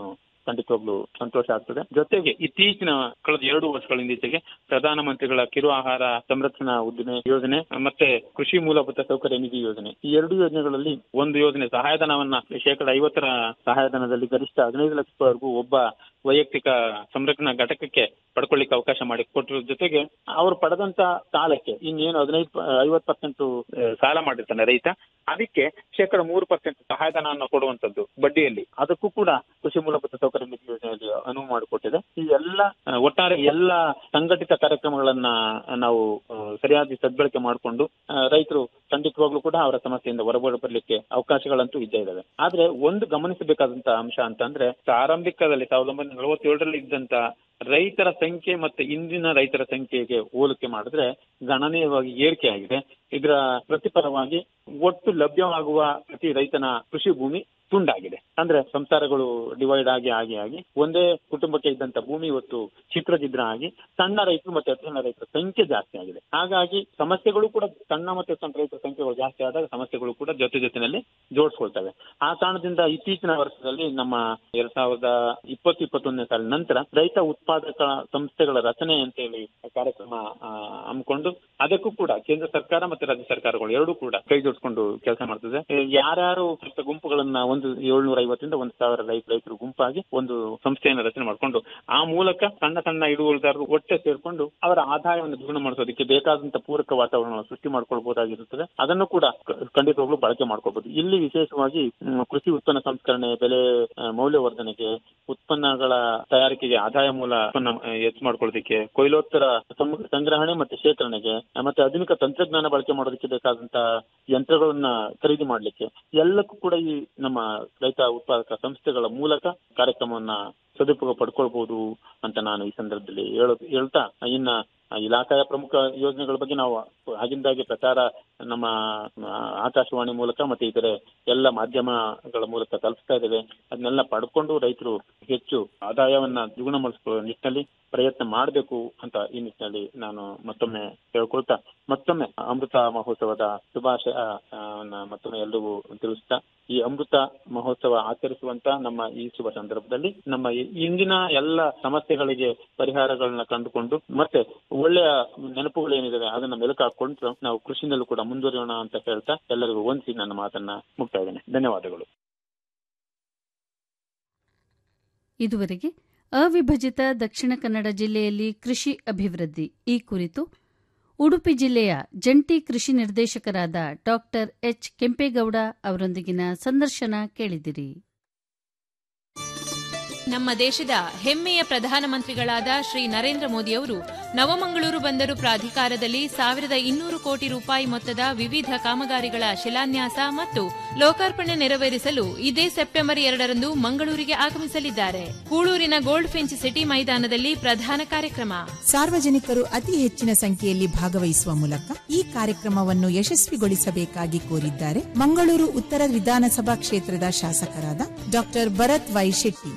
ಖಂಡಿತವಾಗ್ಲೂ ಸಂತೋಷ ಆಗ್ತದೆ ಜೊತೆಗೆ ಇತ್ತೀಚಿನ ಕಳೆದ ಎರಡು ವರ್ಷಗಳಿಂದೀಚೆಗೆ ಪ್ರಧಾನಮಂತ್ರಿಗಳ ಕಿರು ಆಹಾರ ಸಂರಕ್ಷಣಾ ಉದ್ದಿಮೆ ಯೋಜನೆ ಮತ್ತೆ ಕೃಷಿ ಮೂಲಭೂತ ಸೌಕರ್ಯ ನಿಧಿ ಯೋಜನೆ ಈ ಎರಡು ಯೋಜನೆಗಳಲ್ಲಿ ಒಂದು ಯೋಜನೆ ಸಹಾಯಧನವನ್ನ ಶೇಕಡ ಐವತ್ತರ ಸಹಾಯಧನದಲ್ಲಿ ಗರಿಷ್ಠ ಹದಿನೈದು ಲಕ್ಷವರೆಗೂ ಒಬ್ಬ ವೈಯಕ್ತಿಕ ಸಂರಕ್ಷಣಾ ಘಟಕಕ್ಕೆ ಪಡ್ಕೊಳ್ಳಿಕ್ಕೆ ಅವಕಾಶ ಮಾಡಿ ಕೊಟ್ಟಿರೋ ಜೊತೆಗೆ ಅವರು ಪಡೆದಂತ ಸಾಲಕ್ಕೆ ಇನ್ನೇನು ಹದಿನೈದು ಐವತ್ತು ಪರ್ಸೆಂಟ್ ಸಾಲ ಮಾಡಿರ್ತಾನೆ ರೈತ ಅದಕ್ಕೆ ಶೇಕಡ ಮೂರು ಪರ್ಸೆಂಟ್ ಸಹಾಯಧನವನ್ನು ಕೊಡುವಂತದ್ದು ಬಡ್ಡಿಯಲ್ಲಿ ಅದಕ್ಕೂ ಕೂಡ ಕೃಷಿ ಮೂಲಭೂತ ಸೌಕರ್ಯ ನಿಧಿ ಯೋಜನೆಯಲ್ಲಿ ಅನುವು ಮಾಡಿಕೊಟ್ಟಿದೆ ಈ ಎಲ್ಲ ಆ, ಒಟ್ಟಾರೆ ಎಲ್ಲ ಸಂಘಟಿತ ಕಾರ್ಯಕ್ರಮಗಳನ್ನ ನಾವು ಆ, ಸರಿಯಾಗಿ ಸದ್ಬಳಕೆ ಮಾಡಿಕೊಂಡು ರೈತರು ಖಂಡಿತವಾಗ್ಲೂ ಕೂಡ ಅವರ ಸಮಸ್ಯೆಯಿಂದ ಹೊರಬರ ಬರ್ಲಿಕ್ಕೆ ಅವಕಾಶಗಳಂತೂ ಇದ್ದೇ ಇದಾವೆ ಆದ್ರೆ ಒಂದು ಗಮನಿಸಬೇಕಾದಂತ ಅಂಶ ಅಂತಂದ್ರೆ ಆರಂಭಿಕದಲ್ಲಿ ಸಾವಿರದ ಒಂಬೈನೂರ ನಲವತ್ತೇಳರಲ್ಲಿ ಇದ್ದಂತ ರೈತರ ಸಂಖ್ಯೆ ಮತ್ತೆ ಇಂದಿನ ರೈತರ ಸಂಖ್ಯೆಗೆ ಹೋಲಿಕೆ ಮಾಡಿದ್ರೆ ಗಣನೀಯವಾಗಿ ಏರಿಕೆ ಆಗಿದೆ ಇದರ ಪ್ರತಿಫಲವಾಗಿ ಒಟ್ಟು ಲಭ್ಯವಾಗುವ ಪ್ರತಿ ರೈತನ ಕೃಷಿ ಭೂಮಿ ತುಂಡಾಗಿದೆ ಅಂದ್ರೆ ಸಂಸಾರಗಳು ಡಿವೈಡ್ ಆಗಿ ಆಗಿ ಆಗಿ ಒಂದೇ ಕುಟುಂಬಕ್ಕೆ ಇದ್ದಂತ ಭೂಮಿ ಇವತ್ತು ಚಿತ್ರಜಿದ್ರ ಆಗಿ ಸಣ್ಣ ರೈತರು ಮತ್ತೆ ಅತಿ ಸಣ್ಣ ರೈತರ ಸಂಖ್ಯೆ ಜಾಸ್ತಿ ಆಗಿದೆ ಹಾಗಾಗಿ ಸಮಸ್ಯೆಗಳು ಕೂಡ ಸಣ್ಣ ಮತ್ತೆ ಸಣ್ಣ ರೈತರ ಸಂಖ್ಯೆಗಳು ಜಾಸ್ತಿ ಆದಾಗ ಸಮಸ್ಯೆಗಳು ಕೂಡ ಜೊತೆ ಜೊತೆನಲ್ಲಿ ಜೋಡಿಸ್ಕೊಳ್ತವೆ ಆ ಕಾರಣದಿಂದ ಇತ್ತೀಚಿನ ವರ್ಷದಲ್ಲಿ ನಮ್ಮ ಎರಡ್ ಸಾವಿರದ ಇಪ್ಪತ್ತು ಇಪ್ಪತ್ತೊಂದನೇ ಸಾಲಿನ ನಂತರ ರೈತ ಉತ್ಪಾದಕ ಸಂಸ್ಥೆಗಳ ರಚನೆ ಅಂತ ಹೇಳಿ ಕಾರ್ಯಕ್ರಮ ಆ, ಹಮ್ಮಿಕೊಂಡು ಅದಕ್ಕೂ ಕೂಡ ಕೇಂದ್ರ ಸರ್ಕಾರ ಮತ್ತೆ ರಾಜ್ಯ ಸರ್ಕಾರಗಳು ಎರಡೂ ಕೂಡ ಕೈ ಜೋಡಿಸ್ಕೊಂಡು ಕೆಲಸ ಮಾಡ್ತದೆ ಏ, ಯಾರ್ಯಾರು ಸ್ವಲ್ಪ ಗುಂಪುಗಳನ್ನ ಒಂದು ಏಳ್ನೂರ ಐವತ್ತರಿಂದ ಒಂದು ಸಾವಿರ ರೈತ ರೈತರು ಗುಂಪಾಗಿ ಒಂದು ಸಂಸ್ಥೆಯನ್ನು ರಚನೆ ಮಾಡಿಕೊಂಡು ಆ ಮೂಲಕ ಸಣ್ಣ ಸಣ್ಣ ಹಿಡುವಳಿದಾರರು ಒಟ್ಟೆ ಸೇರ್ಕೊಂಡು ಅವರ ಆದಾಯವನ್ನು ದ್ವಿಗುಣ ಮಾಡಿಸೋದಕ್ಕೆ ಬೇಕಾದಂತ ಪೂರಕ ವಾತಾವರಣವನ್ನು ಸೃಷ್ಟಿ ಮಾಡ್ಕೊಳ್ಬಹುದಾಗಿರುತ್ತದೆ ಅದನ್ನು ಕೂಡ ಕ- ಖಂಡಿತವಾಗ್ಲೂ ಬಳಕೆ ಮಾಡ್ಕೊಳ್ಬಹುದು ಇಲ್ಲಿ ವಿಶೇಷವಾಗಿ ಮ್, ಕೃಷಿ ಉತ್ಪನ್ನ ಸಂಸ್ಕರಣೆ ಬೆಲೆ ಆ, ಮೌಲ್ಯವರ್ಧನೆಗೆ ಉತ್ಪನ್ನಗಳ ತಯಾರಿಕೆಗೆ ಆದಾಯ ಮೂಲ ಉತ್ಪನ್ನ ಆ, ಹೆಚ್ಚು ಮಾಡ್ಕೊಳ್ಳೋದಕ್ಕೆ ಕೊಯ್ಲೋತ್ತರ ಸಂ- ಸಂಗ್ರಹಣೆ ಮತ್ತೆ ಶೇಖರಣೆಗೆ ಆ, ಮತ್ತೆ ಆಧುನಿಕ ತಂತ್ರಜ್ಞಾನ ಬಳಕೆ ಮಾಡೋದಕ್ಕೆ ಬೇಕಾದಂತ ಯಂತ್ರಗಳನ್ನ ಖರೀದಿ ಮಾಡ್ಲಿಕ್ಕೆ ಎಲ್ಲಕ್ಕೂ ಕೂಡ ಈ ನಮ್ಮ ರೈತ ಉತ್ಪಾದಕ ಸಂಸ್ಥೆಗಳ ಮೂಲಕ ಕಾರ್ಯಕ್ರಮವನ್ನ ಸದುಪಯೋಗ ಪಡ್ಕೊಳ್ಬಹುದು ಅಂತ ನಾನು ಈ ಸಂದರ್ಭದಲ್ಲಿ ಹೇಳೋ ಹೇಳ್ತಾ ಇನ್ನ ಇಲಾಖೆಯ ಪ್ರಮುಖ ಯೋಜನೆಗಳ ಬಗ್ಗೆ ನಾವು ಆಗಿಂದಾಗೆ ಪ್ರಚಾರ ನಮ್ಮ ಆ, ಆಕಾಶವಾಣಿ ಮೂಲಕ ಮತ್ತೆ ಇತರೆ ಎಲ್ಲ ಮಾಧ್ಯಮಗಳ ಮೂಲಕ ತಲುಪಿಸ್ತಾ ಇದ್ದೇವೆ ಅದನ್ನೆಲ್ಲ ಪಡ್ಕೊಂಡು ರೈತರು ಹೆಚ್ಚು ಆದಾಯವನ್ನ ದ್ವಿಗುಣಗೊಳಿಸಿಕೊಳ್ಳುವ ನಿಟ್ಟಿನಲ್ಲಿ ಪ್ರಯತ್ನ ಮಾಡಬೇಕು ಅಂತ ಈ ನಿಟ್ಟಿನಲ್ಲಿ ನಾನು ಮತ್ತೊಮ್ಮೆ ಹೇಳ್ಕೊಳ್ತಾ ಮತ್ತೊಮ್ಮೆ ಅಮೃತ ಮಹೋತ್ಸವದ ಶುಭಾಶಯ ಆ, ವನ್ನ ಮತ್ತೊಮ್ಮೆ ಎಲ್ರಿಗೂ ತಿಳಿಸ್ತಾ ಈ ಅಮೃತ ಮಹೋತ್ಸವ ಆಚರಿಸುವಂತ ನಮ್ಮ ಈ ಶುಭ ಸಂದರ್ಭದಲ್ಲಿ ನಮ್ಮ ಈ ಇಂದಿನ ಎಲ್ಲ ಸಮಸ್ಯೆಗಳಿಗೆ ಪರಿಹಾರಗಳನ್ನ ಕಂಡುಕೊಂಡು ಮತ್ತೆ ಒಳ್ಳೆಯ ನೆನಪುಗಳು ಏನಿದಾವೆ ಅದನ್ನ ಮೆಲುಕು ಹಾಕೊಂಡು ನಾವು ಕೃಷಿನಲ್ಲೂ ಕೂಡ ಮುಂದುವರಿಯೋಣ ಅಂತ ಹೇಳ್ತಾ ಎಲ್ಲರಿಗೂ ವಂದಿಸಿ ನನ್ನ ಮಾತನ್ನ ಮುಕ್ತಾ ಇದ್ದೇನೆ ಧನ್ಯವಾದಗಳು ಇದುವರೆಗೆ ಅವಿಭಜಿತ ದಕ್ಷಿಣ ಕನ್ನಡ ಜಿಲ್ಲೆಯಲ್ಲಿ ಕೃಷಿ ಅಭಿವೃದ್ಧಿ ಈ ಕುರಿತು ಉಡುಪಿ ಜಿಲ್ಲೆಯ ಜಂಟಿ ಕೃಷಿ ನಿರ್ದೇಶಕರಾದ ಡಾಕ್ಟರ್ ಎಚ್ ಕೆಂಪೇಗೌಡ ಅವರೊಂದಿಗಿನ ಸಂದರ್ಶನ ಕೇಳಿದಿರಿ ನಮ್ಮ ದೇಶದ ಹೆಮ್ಮೆಯ ಪ್ರಧಾನಮಂತ್ರಿಗಳಾದ ಶ್ರೀ ನರೇಂದ್ರ ಮೋದಿಯವರು ನವಮಂಗಳೂರು ಬಂದರು ಪ್ರಾಧಿಕಾರದಲ್ಲಿ ಸಾವಿರದ ಇನ್ನೂರು ಕೋಟಿ ರೂಪಾಯಿ ಮೊತ್ತದ ವಿವಿಧ ಕಾಮಗಾರಿಗಳ ಶಿಲಾನ್ಯಾಸ ಮತ್ತು ಲೋಕಾರ್ಪಣೆ ನೆರವೇರಿಸಲು ಇದೇ ಸೆಪ್ಟೆಂಬರ್ ಎರಡರಂದು ಮಂಗಳೂರಿಗೆ ಆಗಮಿಸಲಿದ್ದಾರೆ ಕೂಳೂರಿನ ಗೋಲ್ಡ್ ಫಿಂಚ್ ಸಿಟಿ ಮೈದಾನದಲ್ಲಿ ಪ್ರಧಾನ ಕಾರ್ಯಕ್ರಮ ಸಾರ್ವಜನಿಕರು ಅತಿ ಹೆಚ್ಚಿನ ಸಂಖ್ಯೆಯಲ್ಲಿ ಭಾಗವಹಿಸುವ ಮೂಲಕ ಈ ಕಾರ್ಯಕ್ರಮವನ್ನು ಯಶಸ್ವಿಗೊಳಿಸಬೇಕಾಗಿ ಕೋರಿದ್ದಾರೆ ಮಂಗಳೂರು ಉತ್ತರ ವಿಧಾನಸಭಾ ಕ್ಷೇತ್ರದ ಶಾಸಕರಾದ ಡಾಕ್ಟರ್ ಭರತ್ ವೈ ಶೆಟ್ಟಿ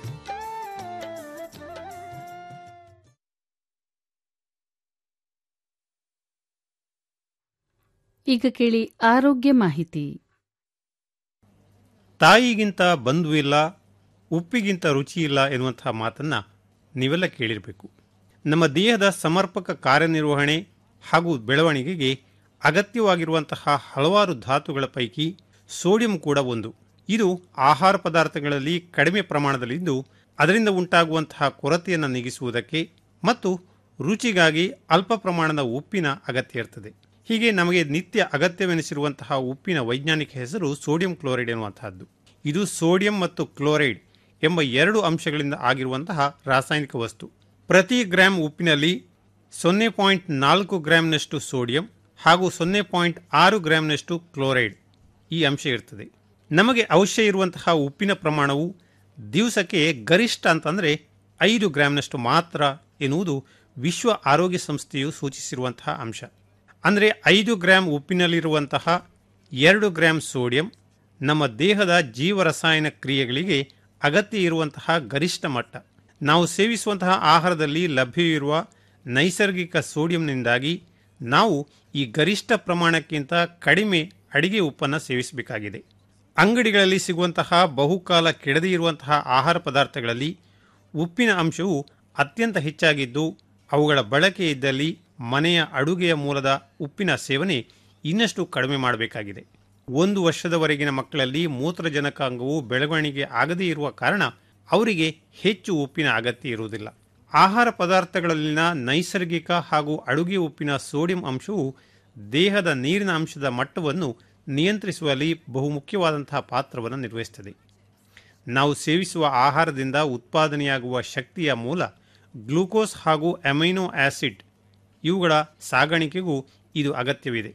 ಈಗ ಕೇಳಿ ಆರೋಗ್ಯ ಮಾಹಿತಿ ತಾಯಿಗಿಂತ ಬಂಧುವಿಲ್ಲ ಉಪ್ಪಿಗಿಂತ ರುಚಿಯಿಲ್ಲ ಎನ್ನುವಂತಹ ಮಾತನ್ನು ನೀವೆಲ್ಲ ಕೇಳಿರಬೇಕು ನಮ್ಮ ದೇಹದ ಸಮರ್ಪಕ ಕಾರ್ಯನಿರ್ವಹಣೆ ಹಾಗೂ ಬೆಳವಣಿಗೆಗೆ ಅಗತ್ಯವಾಗಿರುವಂತಹ ಹಲವಾರು ಧಾತುಗಳ ಪೈಕಿ ಸೋಡಿಯಂ ಕೂಡ ಒಂದು ಇದು ಆಹಾರ ಪದಾರ್ಥಗಳಲ್ಲಿ ಕಡಿಮೆ ಪ್ರಮಾಣದಲ್ಲಿದ್ದು ಅದರಿಂದ ಉಂಟಾಗುವಂತಹ ಕೊರತೆಯನ್ನು ನೀಗಿಸುವುದಕ್ಕೆ ಮತ್ತು ರುಚಿಗಾಗಿ ಅಲ್ಪ ಪ್ರಮಾಣದ ಉಪ್ಪಿನ ಅಗತ್ಯ ಇರ್ತದೆ ಹೀಗೆ ನಮಗೆ ನಿತ್ಯ ಅಗತ್ಯವೆನಿಸಿರುವಂತಹ ಉಪ್ಪಿನ ವೈಜ್ಞಾನಿಕ ಹೆಸರು ಸೋಡಿಯಂ ಕ್ಲೋರೈಡ್ ಎನ್ನುವಂತಹದ್ದು ಇದು ಸೋಡಿಯಂ ಮತ್ತು ಕ್ಲೋರೈಡ್ ಎಂಬ ಎರಡು ಅಂಶಗಳಿಂದ ಆಗಿರುವಂತಹ ರಾಸಾಯನಿಕ ವಸ್ತು ಪ್ರತಿ ಗ್ರಾಂ ಉಪ್ಪಿನಲ್ಲಿ ಸೊನ್ನೆ ಪಾಯಿಂಟ್ ನಾಲ್ಕು ಗ್ರಾಂನಷ್ಟು ಸೋಡಿಯಂ ಹಾಗೂ ಸೊನ್ನೆ ಪಾಯಿಂಟ್ ಆರು ಗ್ರಾಂನಷ್ಟು ಕ್ಲೋರೈಡ್ ಈ ಅಂಶ ಇರ್ತದೆ ನಮಗೆ ಅವಶ್ಯ ಇರುವಂತಹ ಉಪ್ಪಿನ ಪ್ರಮಾಣವು ದಿವಸಕ್ಕೆ ಗರಿಷ್ಠ ಅಂತಂದರೆ ಐದು ಗ್ರಾಂನಷ್ಟು ಮಾತ್ರ ಎನ್ನುವುದು ವಿಶ್ವ ಆರೋಗ್ಯ ಸಂಸ್ಥೆಯು ಸೂಚಿಸಿರುವಂತಹ ಅಂಶ ಅಂದರೆ ಐದು ಗ್ರಾಂ ಉಪ್ಪಿನಲ್ಲಿರುವಂತಹ ಎರಡು ಗ್ರಾಂ ಸೋಡಿಯಂ ನಮ್ಮ ದೇಹದ ಜೀವರಸಾಯನ ಕ್ರಿಯೆಗಳಿಗೆ ಅಗತ್ಯ ಇರುವಂತಹ ಗರಿಷ್ಠ ಮಟ್ಟ ನಾವು ಸೇವಿಸುವಂತಹ ಆಹಾರದಲ್ಲಿ ಲಭ್ಯವಿರುವ ನೈಸರ್ಗಿಕ ಸೋಡಿಯಂನಿಂದಾಗಿ ನಾವು ಈ ಗರಿಷ್ಠ ಪ್ರಮಾಣಕ್ಕಿಂತ ಕಡಿಮೆ ಅಡಿಗೆ ಉಪ್ಪನ್ನು ಸೇವಿಸಬೇಕಾಗಿದೆ ಅಂಗಡಿಗಳಲ್ಲಿ ಸಿಗುವಂತಹ ಬಹುಕಾಲ ಕೆಡದೇ ಇರುವಂತಹ ಆಹಾರ ಪದಾರ್ಥಗಳಲ್ಲಿ ಉಪ್ಪಿನ ಅಂಶವು ಅತ್ಯಂತ ಹೆಚ್ಚಾಗಿದ್ದು ಅವುಗಳ ಬಳಕೆ ಇದ್ದಲ್ಲಿ ಮನೆಯ ಅಡುಗೆಯ ಮೂಲದ ಉಪ್ಪಿನ ಸೇವನೆ ಇನ್ನಷ್ಟು ಕಡಿಮೆ ಮಾಡಬೇಕಾಗಿದೆ ಒಂದು ವರ್ಷದವರೆಗಿನ ಮಕ್ಕಳಲ್ಲಿ ಮೂತ್ರಜನಕಾಂಗವು ಬೆಳವಣಿಗೆ ಆಗದೇ ಇರುವ ಕಾರಣ ಅವರಿಗೆ ಹೆಚ್ಚು ಉಪ್ಪಿನ ಅಗತ್ಯ ಇರುವುದಿಲ್ಲ ಆಹಾರ ಪದಾರ್ಥಗಳಲ್ಲಿನ ನೈಸರ್ಗಿಕ ಹಾಗೂ ಅಡುಗೆ ಉಪ್ಪಿನ ಸೋಡಿಯಂ ಅಂಶವು ದೇಹದ ನೀರಿನ ಅಂಶದ ಮಟ್ಟವನ್ನು ನಿಯಂತ್ರಿಸುವಲ್ಲಿ ಬಹುಮುಖ್ಯವಾದಂತಹ ಪಾತ್ರವನ್ನು ನಿರ್ವಹಿಸುತ್ತದೆ ನಾವು ಸೇವಿಸುವ ಆಹಾರದಿಂದ ಉತ್ಪಾದನೆಯಾಗುವ ಶಕ್ತಿಯ ಮೂಲ ಗ್ಲೂಕೋಸ್ ಹಾಗೂ ಅಮೈನೋ ಆಸಿಡ್ ಇವುಗಳ ಸಾಗಾಣಿಕೆಗೂ ಇದು ಅಗತ್ಯವಿದೆ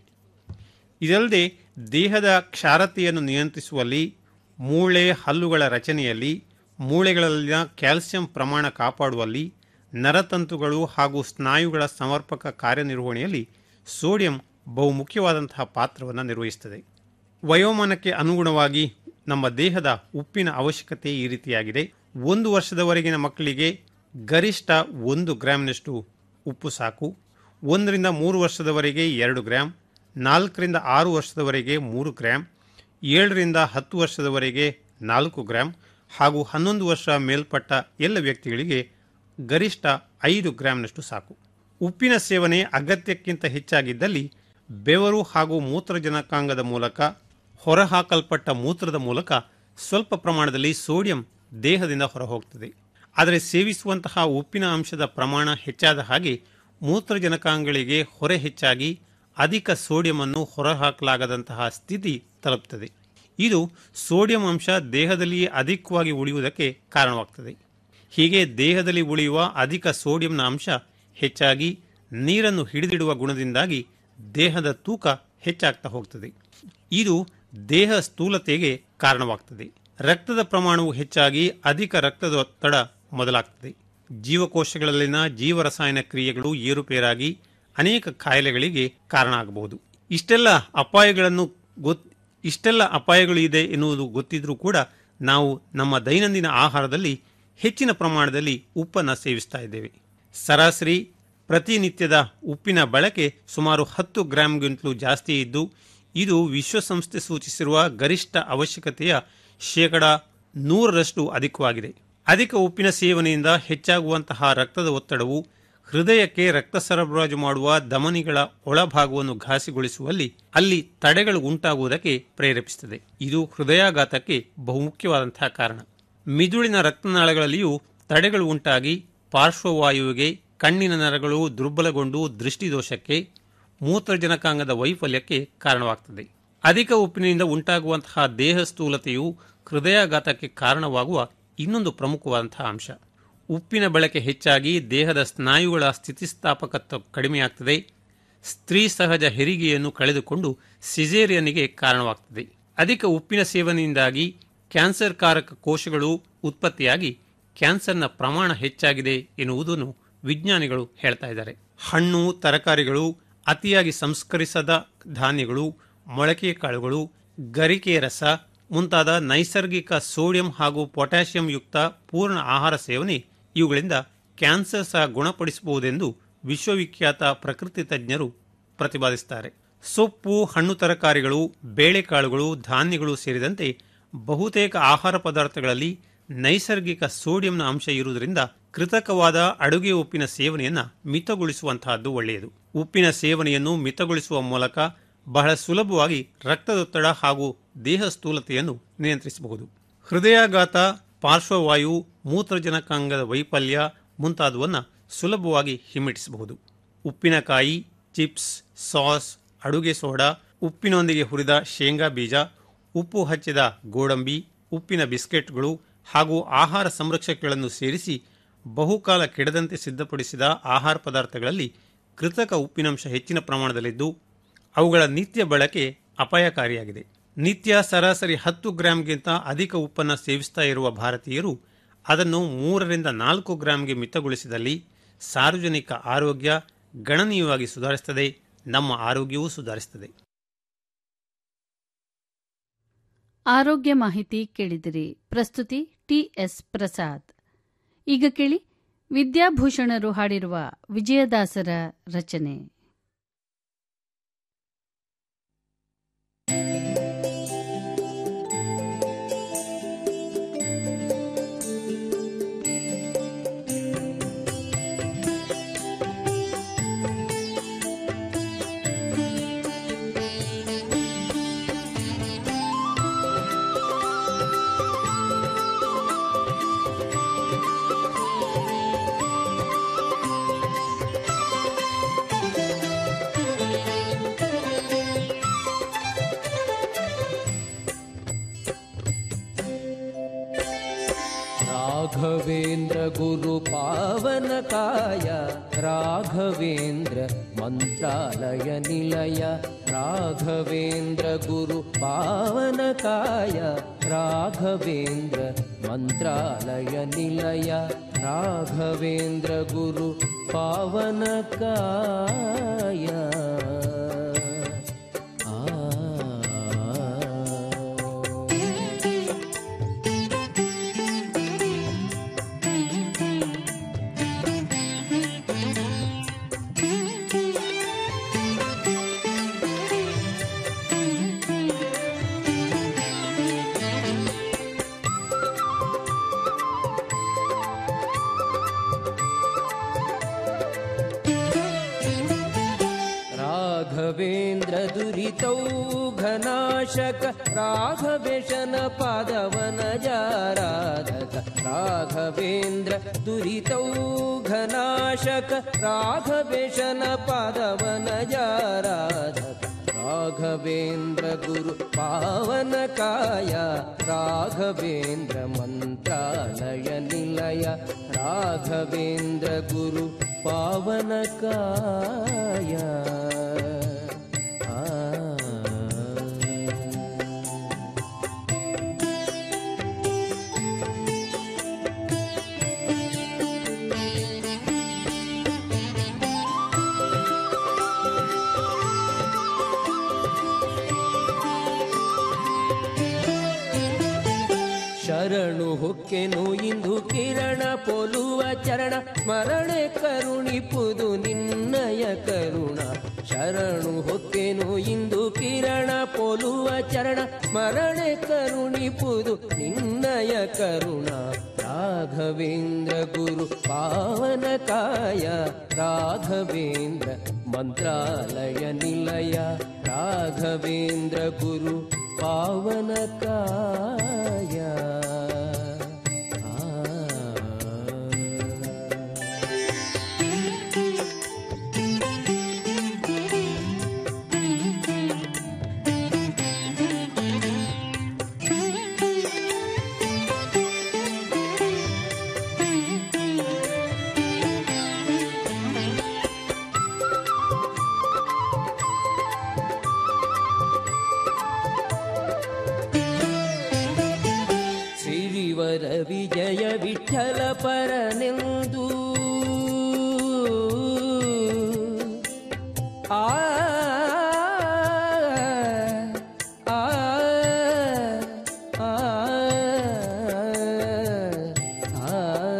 ಇದಲ್ಲದೆ ದೇಹದ ಕ್ಷಾರತೆಯನ್ನು ನಿಯಂತ್ರಿಸುವಲ್ಲಿ ಮೂಳೆ ಹಲ್ಲುಗಳ ರಚನೆಯಲ್ಲಿ ಮೂಳೆಗಳಲ್ಲಿನ ಕ್ಯಾಲ್ಸಿಯಂ ಪ್ರಮಾಣ ಕಾಪಾಡುವಲ್ಲಿ ನರತಂತುಗಳು ಹಾಗೂ ಸ್ನಾಯುಗಳ ಸಮರ್ಪಕ ಕಾರ್ಯನಿರ್ವಹಣೆಯಲ್ಲಿ ಸೋಡಿಯಂ ಬಹುಮುಖ್ಯವಾದಂತಹ ಪಾತ್ರವನ್ನು ನಿರ್ವಹಿಸುತ್ತದೆ ವಯೋಮಾನಕ್ಕೆ ಅನುಗುಣವಾಗಿ ನಮ್ಮ ದೇಹದ ಉಪ್ಪಿನ ಅವಶ್ಯಕತೆ ಈ ರೀತಿಯಾಗಿದೆ ಒಂದು ವರ್ಷದವರೆಗಿನ ಮಕ್ಕಳಿಗೆ ಗರಿಷ್ಠ ಒಂದು ಗ್ರಾಮ್ನಷ್ಟು ಉಪ್ಪು ಸಾಕು ಒಂದರಿಂದ ಮೂರು ವರ್ಷದವರೆಗೆ ಎರಡು ಗ್ರಾಮ್ ನಾಲ್ಕರಿಂದ ಆರು ವರ್ಷದವರೆಗೆ ಮೂರು ಗ್ರಾಮ್ ಏಳರಿಂದ ಹತ್ತು ವರ್ಷದವರೆಗೆ ನಾಲ್ಕು ಗ್ರಾಮ್ ಹಾಗೂ ಹನ್ನೊಂದು ವರ್ಷ ಮೇಲ್ಪಟ್ಟ ಎಲ್ಲ ವ್ಯಕ್ತಿಗಳಿಗೆ ಗರಿಷ್ಠ ಐದು ಗ್ರಾಮ್ನಷ್ಟು ಸಾಕು ಉಪ್ಪಿನ ಸೇವನೆ ಅಗತ್ಯಕ್ಕಿಂತ ಹೆಚ್ಚಾಗಿದ್ದಲ್ಲಿ ಬೆವರು ಹಾಗೂ ಮೂತ್ರಜನಕಾಂಗದ ಮೂಲಕ ಹೊರಹಾಕಲ್ಪಟ್ಟ ಮೂತ್ರದ ಮೂಲಕ ಸ್ವಲ್ಪ ಪ್ರಮಾಣದಲ್ಲಿ ಸೋಡಿಯಂ ದೇಹದಿಂದ ಹೊರಹೋಗ್ತದೆ ಆದರೆ ಸೇವಿಸುವಂತಹ ಉಪ್ಪಿನ ಅಂಶದ ಪ್ರಮಾಣ ಹೆಚ್ಚಾದ ಹಾಗೆ ಮೂತ್ರಜನಕಾಂಗಗಳಿಗೆ ಹೊರೆ ಹೆಚ್ಚಾಗಿ ಅಧಿಕ ಸೋಡಿಯಂ ಹೊರಹಾಕಲಾಗದಂತಹ ಸ್ಥಿತಿ ತಲುಪ್ತದೆ ಇದು ಸೋಡಿಯಂ ಅಂಶ ದೇಹದಲ್ಲಿಯೇ ಅಧಿಕವಾಗಿ ಉಳಿಯುವುದಕ್ಕೆ ಕಾರಣವಾಗ್ತದೆ ಹೀಗೆ ದೇಹದಲ್ಲಿ ಉಳಿಯುವ ಅಧಿಕ ಸೋಡಿಯಂನ ಅಂಶ ಹೆಚ್ಚಾಗಿ ನೀರನ್ನು ಹಿಡಿದಿಡುವ ಗುಣದಿಂದಾಗಿ ದೇಹದ ತೂಕ ಹೆಚ್ಚಾಗ್ತಾ ಹೋಗ್ತದೆ ಇದು ದೇಹ ಸ್ಥೂಲತೆಗೆ ಕಾರಣವಾಗ್ತದೆ ರಕ್ತದ ಪ್ರಮಾಣವು ಹೆಚ್ಚಾಗಿ ಅಧಿಕ ರಕ್ತದೊತ್ತಡ ಮೊದಲಾಗ್ತದೆ ಜೀವಕೋಶಗಳಲ್ಲಿನ ಜೀವರಸಾಯನ ಕ್ರಿಯೆಗಳು ಏರುಪೇರಾಗಿ ಅನೇಕ ಕಾಯಿಲೆಗಳಿಗೆ ಕಾರಣ ಆಗಬಹುದು ಇಷ್ಟೆಲ್ಲ ಅಪಾಯಗಳನ್ನು ಗೊತ್ ಇಷ್ಟೆಲ್ಲ ಅಪಾಯಗಳು ಇದೆ ಎನ್ನುವುದು ಗೊತ್ತಿದ್ರೂ ಕೂಡ ನಾವು ನಮ್ಮ ದೈನಂದಿನ ಆಹಾರದಲ್ಲಿ ಹೆಚ್ಚಿನ ಪ್ರಮಾಣದಲ್ಲಿ ಉಪ್ಪನ್ನು ಸೇವಿಸ್ತಾ ಇದ್ದೇವೆ ಸರಾಸರಿ ಪ್ರತಿನಿತ್ಯದ ಉಪ್ಪಿನ ಬಳಕೆ ಸುಮಾರು ಹತ್ತು ಗ್ರಾಂಗಿಂತಲೂ ಜಾಸ್ತಿ ಇದ್ದು ಇದು ವಿಶ್ವಸಂಸ್ಥೆ ಸೂಚಿಸಿರುವ ಗರಿಷ್ಠ ಅವಶ್ಯಕತೆಯ ಶೇಕಡ ನೂರರಷ್ಟು ಅಧಿಕವಾಗಿದೆ ಅಧಿಕ ಉಪ್ಪಿನ ಸೇವನೆಯಿಂದ ಹೆಚ್ಚಾಗುವಂತಹ ರಕ್ತದ ಒತ್ತಡವು ಹೃದಯಕ್ಕೆ ರಕ್ತ ಸರಬರಾಜು ಮಾಡುವ ಧಮನಿಗಳ ಒಳಭಾಗವನ್ನು ಘಾಸಿಗೊಳಿಸುವಲ್ಲಿ ಅಲ್ಲಿ ತಡೆಗಳು ಉಂಟಾಗುವುದಕ್ಕೆ ಪ್ರೇರೇಪಿಸುತ್ತದೆ ಇದು ಹೃದಯಾಘಾತಕ್ಕೆ ಬಹುಮುಖ್ಯವಾದಂತಹ ಕಾರಣ ಮಿದುಳಿನ ರಕ್ತನಾಳಗಳಲ್ಲಿಯೂ ತಡೆಗಳು ಉಂಟಾಗಿ ಪಾರ್ಶ್ವವಾಯುವಿಗೆ ಕಣ್ಣಿನ ನರಗಳು ದುರ್ಬಲಗೊಂಡು ದೃಷ್ಟಿದೋಷಕ್ಕೆ ಮೂತ್ರಜನಕಾಂಗದ ವೈಫಲ್ಯಕ್ಕೆ ಕಾರಣವಾಗ್ತದೆ ಅಧಿಕ ಉಪ್ಪಿನಿಂದ ಉಂಟಾಗುವಂತಹ ದೇಹ ಸ್ಥೂಲತೆಯು ಹೃದಯಾಘಾತಕ್ಕೆ ಕಾರಣವಾಗುವ ಇನ್ನೊಂದು ಪ್ರಮುಖವಾದಂತಹ ಅಂಶ ಉಪ್ಪಿನ ಬಳಕೆ ಹೆಚ್ಚಾಗಿ ದೇಹದ ಸ್ನಾಯುಗಳ ಸ್ಥಿತಿಸ್ಥಾಪಕತ್ವ ಕಡಿಮೆಯಾಗ್ತದೆ ಸ್ತ್ರೀ ಸಹಜ ಹೆರಿಗೆಯನ್ನು ಕಳೆದುಕೊಂಡು ಸಿಜೇರಿಯನ್ನಿಗೆ ಕಾರಣವಾಗ್ತದೆ ಅಧಿಕ ಉಪ್ಪಿನ ಸೇವನೆಯಿಂದಾಗಿ ಕ್ಯಾನ್ಸರ್ ಕಾರಕ ಕೋಶಗಳು ಉತ್ಪತ್ತಿಯಾಗಿ ಕ್ಯಾನ್ಸರ್ನ ಪ್ರಮಾಣ ಹೆಚ್ಚಾಗಿದೆ ಎನ್ನುವುದನ್ನು ವಿಜ್ಞಾನಿಗಳು ಹೇಳ್ತಾ ಇದ್ದಾರೆ ಹಣ್ಣು ತರಕಾರಿಗಳು ಅತಿಯಾಗಿ ಸಂಸ್ಕರಿಸದ ಧಾನ್ಯಗಳು ಮೊಳಕೆ ಕಾಳುಗಳು ಗರಿಕೆ ರಸ ಮುಂತಾದ ನೈಸರ್ಗಿಕ ಸೋಡಿಯಂ ಹಾಗೂ ಪೊಟ್ಯಾಷಿಯಂ ಯುಕ್ತ ಪೂರ್ಣ ಆಹಾರ ಸೇವನೆ ಇವುಗಳಿಂದ ಕ್ಯಾನ್ಸರ್ ಸಹ ಗುಣಪಡಿಸಬಹುದೆಂದು ವಿಶ್ವವಿಖ್ಯಾತ ಪ್ರಕೃತಿ ತಜ್ಞರು ಪ್ರತಿಪಾದಿಸುತ್ತಾರೆ ಸೊಪ್ಪು ಹಣ್ಣು ತರಕಾರಿಗಳು ಬೇಳೆಕಾಳುಗಳು ಧಾನ್ಯಗಳು ಸೇರಿದಂತೆ ಬಹುತೇಕ ಆಹಾರ ಪದಾರ್ಥಗಳಲ್ಲಿ ನೈಸರ್ಗಿಕ ಸೋಡಿಯಂನ ಅಂಶ ಇರುವುದರಿಂದ ಕೃತಕವಾದ ಅಡುಗೆ ಉಪ್ಪಿನ ಸೇವನೆಯನ್ನು ಮಿತಗೊಳಿಸುವಂತಹದ್ದು ಒಳ್ಳೆಯದು ಉಪ್ಪಿನ ಸೇವನೆಯನ್ನು ಮಿತಗೊಳಿಸುವ ಮೂಲಕ ಬಹಳ ಸುಲಭವಾಗಿ ರಕ್ತದೊತ್ತಡ ಹಾಗೂ ದೇಹ ಸ್ಥೂಲತೆಯನ್ನು ನಿಯಂತ್ರಿಸಬಹುದು ಹೃದಯಾಘಾತ ಪಾರ್ಶ್ವವಾಯು ಮೂತ್ರಜನಕಾಂಗದ ವೈಫಲ್ಯ ಮುಂತಾದವನ್ನು ಸುಲಭವಾಗಿ ಹಿಮ್ಮೆಟ್ಟಿಸಬಹುದು ಉಪ್ಪಿನಕಾಯಿ ಚಿಪ್ಸ್ ಸಾಸ್ ಅಡುಗೆ ಸೋಡಾ ಉಪ್ಪಿನೊಂದಿಗೆ ಹುರಿದ ಶೇಂಗಾ ಬೀಜ ಉಪ್ಪು ಹಚ್ಚಿದ ಗೋಡಂಬಿ ಉಪ್ಪಿನ ಬಿಸ್ಕೆಟ್ಗಳು ಹಾಗೂ ಆಹಾರ ಸಂರಕ್ಷಕಗಳನ್ನು ಸೇರಿಸಿ ಬಹುಕಾಲ ಕೆಡದಂತೆ ಸಿದ್ಧಪಡಿಸಿದ ಆಹಾರ ಪದಾರ್ಥಗಳಲ್ಲಿ ಕೃತಕ ಉಪ್ಪಿನಂಶ ಹೆಚ್ಚಿನ ಪ್ರಮಾಣದಲ್ಲಿದ್ದು ಅವುಗಳ ನಿತ್ಯ ಬಳಕೆ ಅಪಾಯಕಾರಿಯಾಗಿದೆ ನಿತ್ಯ ಸರಾಸರಿ ಹತ್ತು ಗ್ರಾಂಗಿಂತ ಅಧಿಕ ಉಪ್ಪನ್ನು ಸೇವಿಸ್ತಾ ಇರುವ ಭಾರತೀಯರು ಅದನ್ನು ಮೂರರಿಂದ ನಾಲ್ಕು ಗ್ರಾಂಗೆ ಮಿತಗೊಳಿಸಿದಲ್ಲಿ ಸಾರ್ವಜನಿಕ ಆರೋಗ್ಯ ಗಣನೀಯವಾಗಿ ಸುಧಾರಿಸುತ್ತದೆ ನಮ್ಮ ಆರೋಗ್ಯವೂ ಸುಧಾರಿಸುತ್ತದೆ ಆರೋಗ್ಯ ಮಾಹಿತಿ ಕೇಳಿದಿರಿ ಪ್ರಸ್ತುತಿ ಟಿಎಸ್ ಪ್ರಸಾದ್ ಈಗ ಕೇಳಿ ವಿದ್ಯಾಭೂಷಣರು ಹಾಡಿರುವ ವಿಜಯದಾಸರ ರಚನೆ राघवेन्द्र गुरु पावनकाय राघवेन्द्र मन्त्रालय निलय राघवेन्द्र गुरु पावनकाय राघवेन्द्र मन्त्रालय निलय राघवेन्द्र गुरु पावनकाय राघवेन्द्र दुरितौ घनाशक राघवेशन पादवन जाराधक राघवेन्द्र दुरितौ घनाशक राघवेशन पादवन जाराधक राघवेन्द्र गुरु पावनकाय राघवेन्द्र मन्त्रालय निलय राघवेन्द्र गुरु पावनकाय ಶರಣು ಹೊಕ್ಕೆನು ಇಂದು ಕಿರಣ ಪೊಲುವ ಚರಣ ಸ್ಮರಣೆ ಕರುಣಿಪುದು ನಿನ್ನಯ ಕರುಣ ಶರಣು ಹೊಕ್ಕೆನು ಇಂದು ಕಿರಣ ಪೊಲುವ ಚರಣ ಸ್ಮರಣೆ ಕರುಣಿಪುದು ನಿನ್ನಯ ಕರುಣ ರಾಘವೇಂದ್ರ ಗುರು ಪಾವನಕಾಯ ರಾಘವೇಂದ್ರ ಮಂತ್ರಾಲಯ ನಿಲಯ ರಾಘವೇಂದ್ರ ಗುರು ಪಾವನಕಾಯ ಶ್ರೀವರ ವಿಜಯ ವಿಠಲ ಪರನೆಂದು ಆ ಆ, ಆ, ಆ.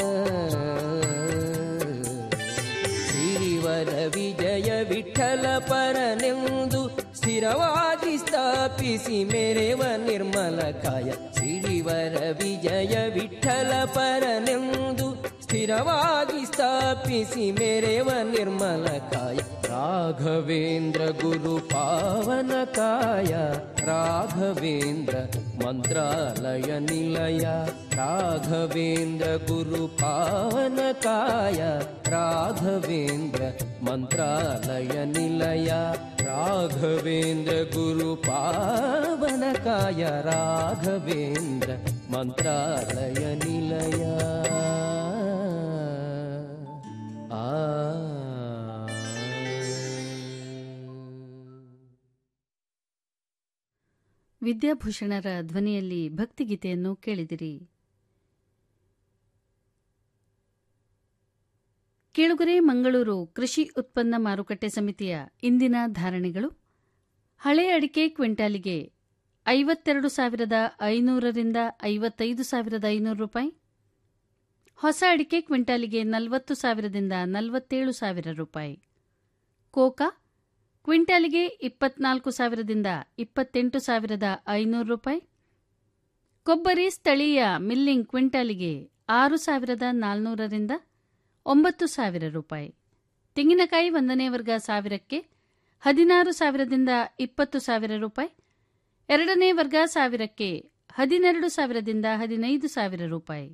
ಶ್ರೀವರ ವಿಜಯ ವಿಠಲ ಪರನೆಂದು ಸ್ಥಿರವಾಗಿ ಸ್ಥಾಪಿಸಿ ಮೆರೆವ ನಿರ್ಮಲ ಕಾಯ ಶ್ರೀವರ ವಿಜಯ ವಿಠಲ ಪರನೆಂದು ಸ್ಥಿರವಾಗಿ ಸ್ಥಾಪಿಸಿ ಮೆರೆವ ನಿರ್ಮಲ ಕಾಯ ರಾಘವೇಂದ್ರ ಗುರು ಪಾವನ ಕಾಯ ರಾಘವೇಂದ್ರ ಮಂತ್ರಾಲಯ ನಿಲಯ ರಾಘವೇಂದ್ರ ಗುರು ಪಾವನ ಕಾಯ ರಾಘವೇಂದ್ರ ಮಂತ್ರಾಲಯ ನಿಲಯ ರಾಘವೇಂದ್ರ ಗುರು ಪಾವನ ಕಾಯ ರಾಘವೇಂದ್ರ ಮಂತ್ರಾಲಯ ನಿಲಯ ಆ ವಿದ್ಯಾಭೂಷಣರ ಧ್ವನಿಯಲ್ಲಿ ಭಕ್ತಿಗೀತೆಯನ್ನು ಕೇಳಿದಿರಿ ಕೇಳುಗರೆ ಮಂಗಳೂರು ಕೃಷಿ ಉತ್ಪನ್ನ ಮಾರುಕಟ್ಟೆ ಸಮಿತಿಯ ಇಂದಿನ ಧಾರಣೆಗಳು ಹಳೆ ಅಡಿಕೆ ಕ್ವಿಂಟಾಲಿಗೆ ಐವತ್ತೆರಡು ಸಾವಿರದ ಐನೂರರಿಂದ ಐವತ್ತೈದು ಸಾವಿರದ ಐನೂರು ರೂಪಾಯಿ ಹೊಸ ಅಡಿಕೆ ಕ್ವಿಂಟಾಲಿಗೆ ನಲವತ್ತು ಸಾವಿರದಿಂದ ನಲವತ್ತೇಳು ಸಾವಿರ ರೂಪಾಯಿ ಕೋಕಾ ಕ್ವಿಂಟಾಲಿಗೆ ಇಪ್ಪತ್ನಾಲ್ಕು ಸಾವಿರದಿಂದ ಇಪ್ಪತ್ತೆಂಟು ಸಾವಿರದ ಐನೂರು ರೂಪಾಯಿ ಕೊಬ್ಬರಿ ಸ್ಥಳೀಯ ಮಿಲ್ಲಿಂಗ್ ಕ್ವಿಂಟಾಲಿಗೆ ಆರು ಸಾವಿರದ ನಾಲ್ನೂರರಿಂದ ಒಂಬತ್ತು ಸಾವಿರ ರೂಪಾಯಿ ತೆಂಗಿನಕಾಯಿ ಒಂದನೇ ವರ್ಗ ಸಾವಿರಕ್ಕೆ ಹದಿನಾರು ಸಾವಿರದಿಂದ ಇಪ್ಪತ್ತು ಸಾವಿರ ರೂಪಾಯಿ ಎರಡನೇ ವರ್ಗ ಸಾವಿರಕ್ಕೆ ಹದಿನೆರಡು ಸಾವಿರದಿಂದ ಹದಿನೈದು ಸಾವಿರ ರೂಪಾಯಿ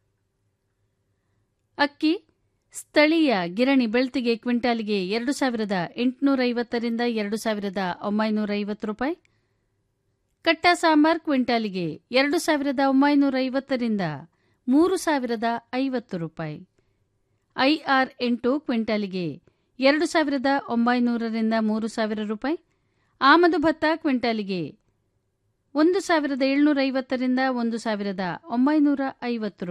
ಅಕ್ಕಿ ಸ್ಥಳೀಯ ಗಿರಣಿ ಬೆಳ್ತಿಗೆ ಕ್ವಿಂಟಾಲಿಗೆ ಎರಡು ಸಾವಿರದ ಎಂಟುನೂರ ಐವತ್ತರಿಂದ ಎರಡು ಸಾವಿರದ ಒಂಬೈನೂರ ಐವತ್ತು ರೂಪಾಯಿ ಕಟ್ಟ ಸಾಂಬಾರ್ ಕ್ವಿಂಟಾಲಿಗೆ ಎರಡು ಸಾವಿರದ ಒಂಬೈನೂರ ಐವತ್ತರಿಂದ ಮೂರು ಸಾವಿರದ ಐವತ್ತು ರೂಪಾಯಿ ಐಆರ್ ಎಂಟು ಕ್ವಿಂಟಾಲಿಗೆ ಎರಡು ಸಾವಿರದ ಒಂಬೈನೂರರಿಂದ ಮೂರು ಸಾವಿರ ರೂಪಾಯಿ ಆಮದು ಭತ್ತ ಕ್ವಿಂಟಾಲಿಗೆ ಒಂದು ಸಾವಿರದ ಏಳ್ನೂರ ಐವತ್ತರಿಂದ ಒಂದು ಸಾವಿರದ ಒಂಬೈನೂರ ಐವತ್ತು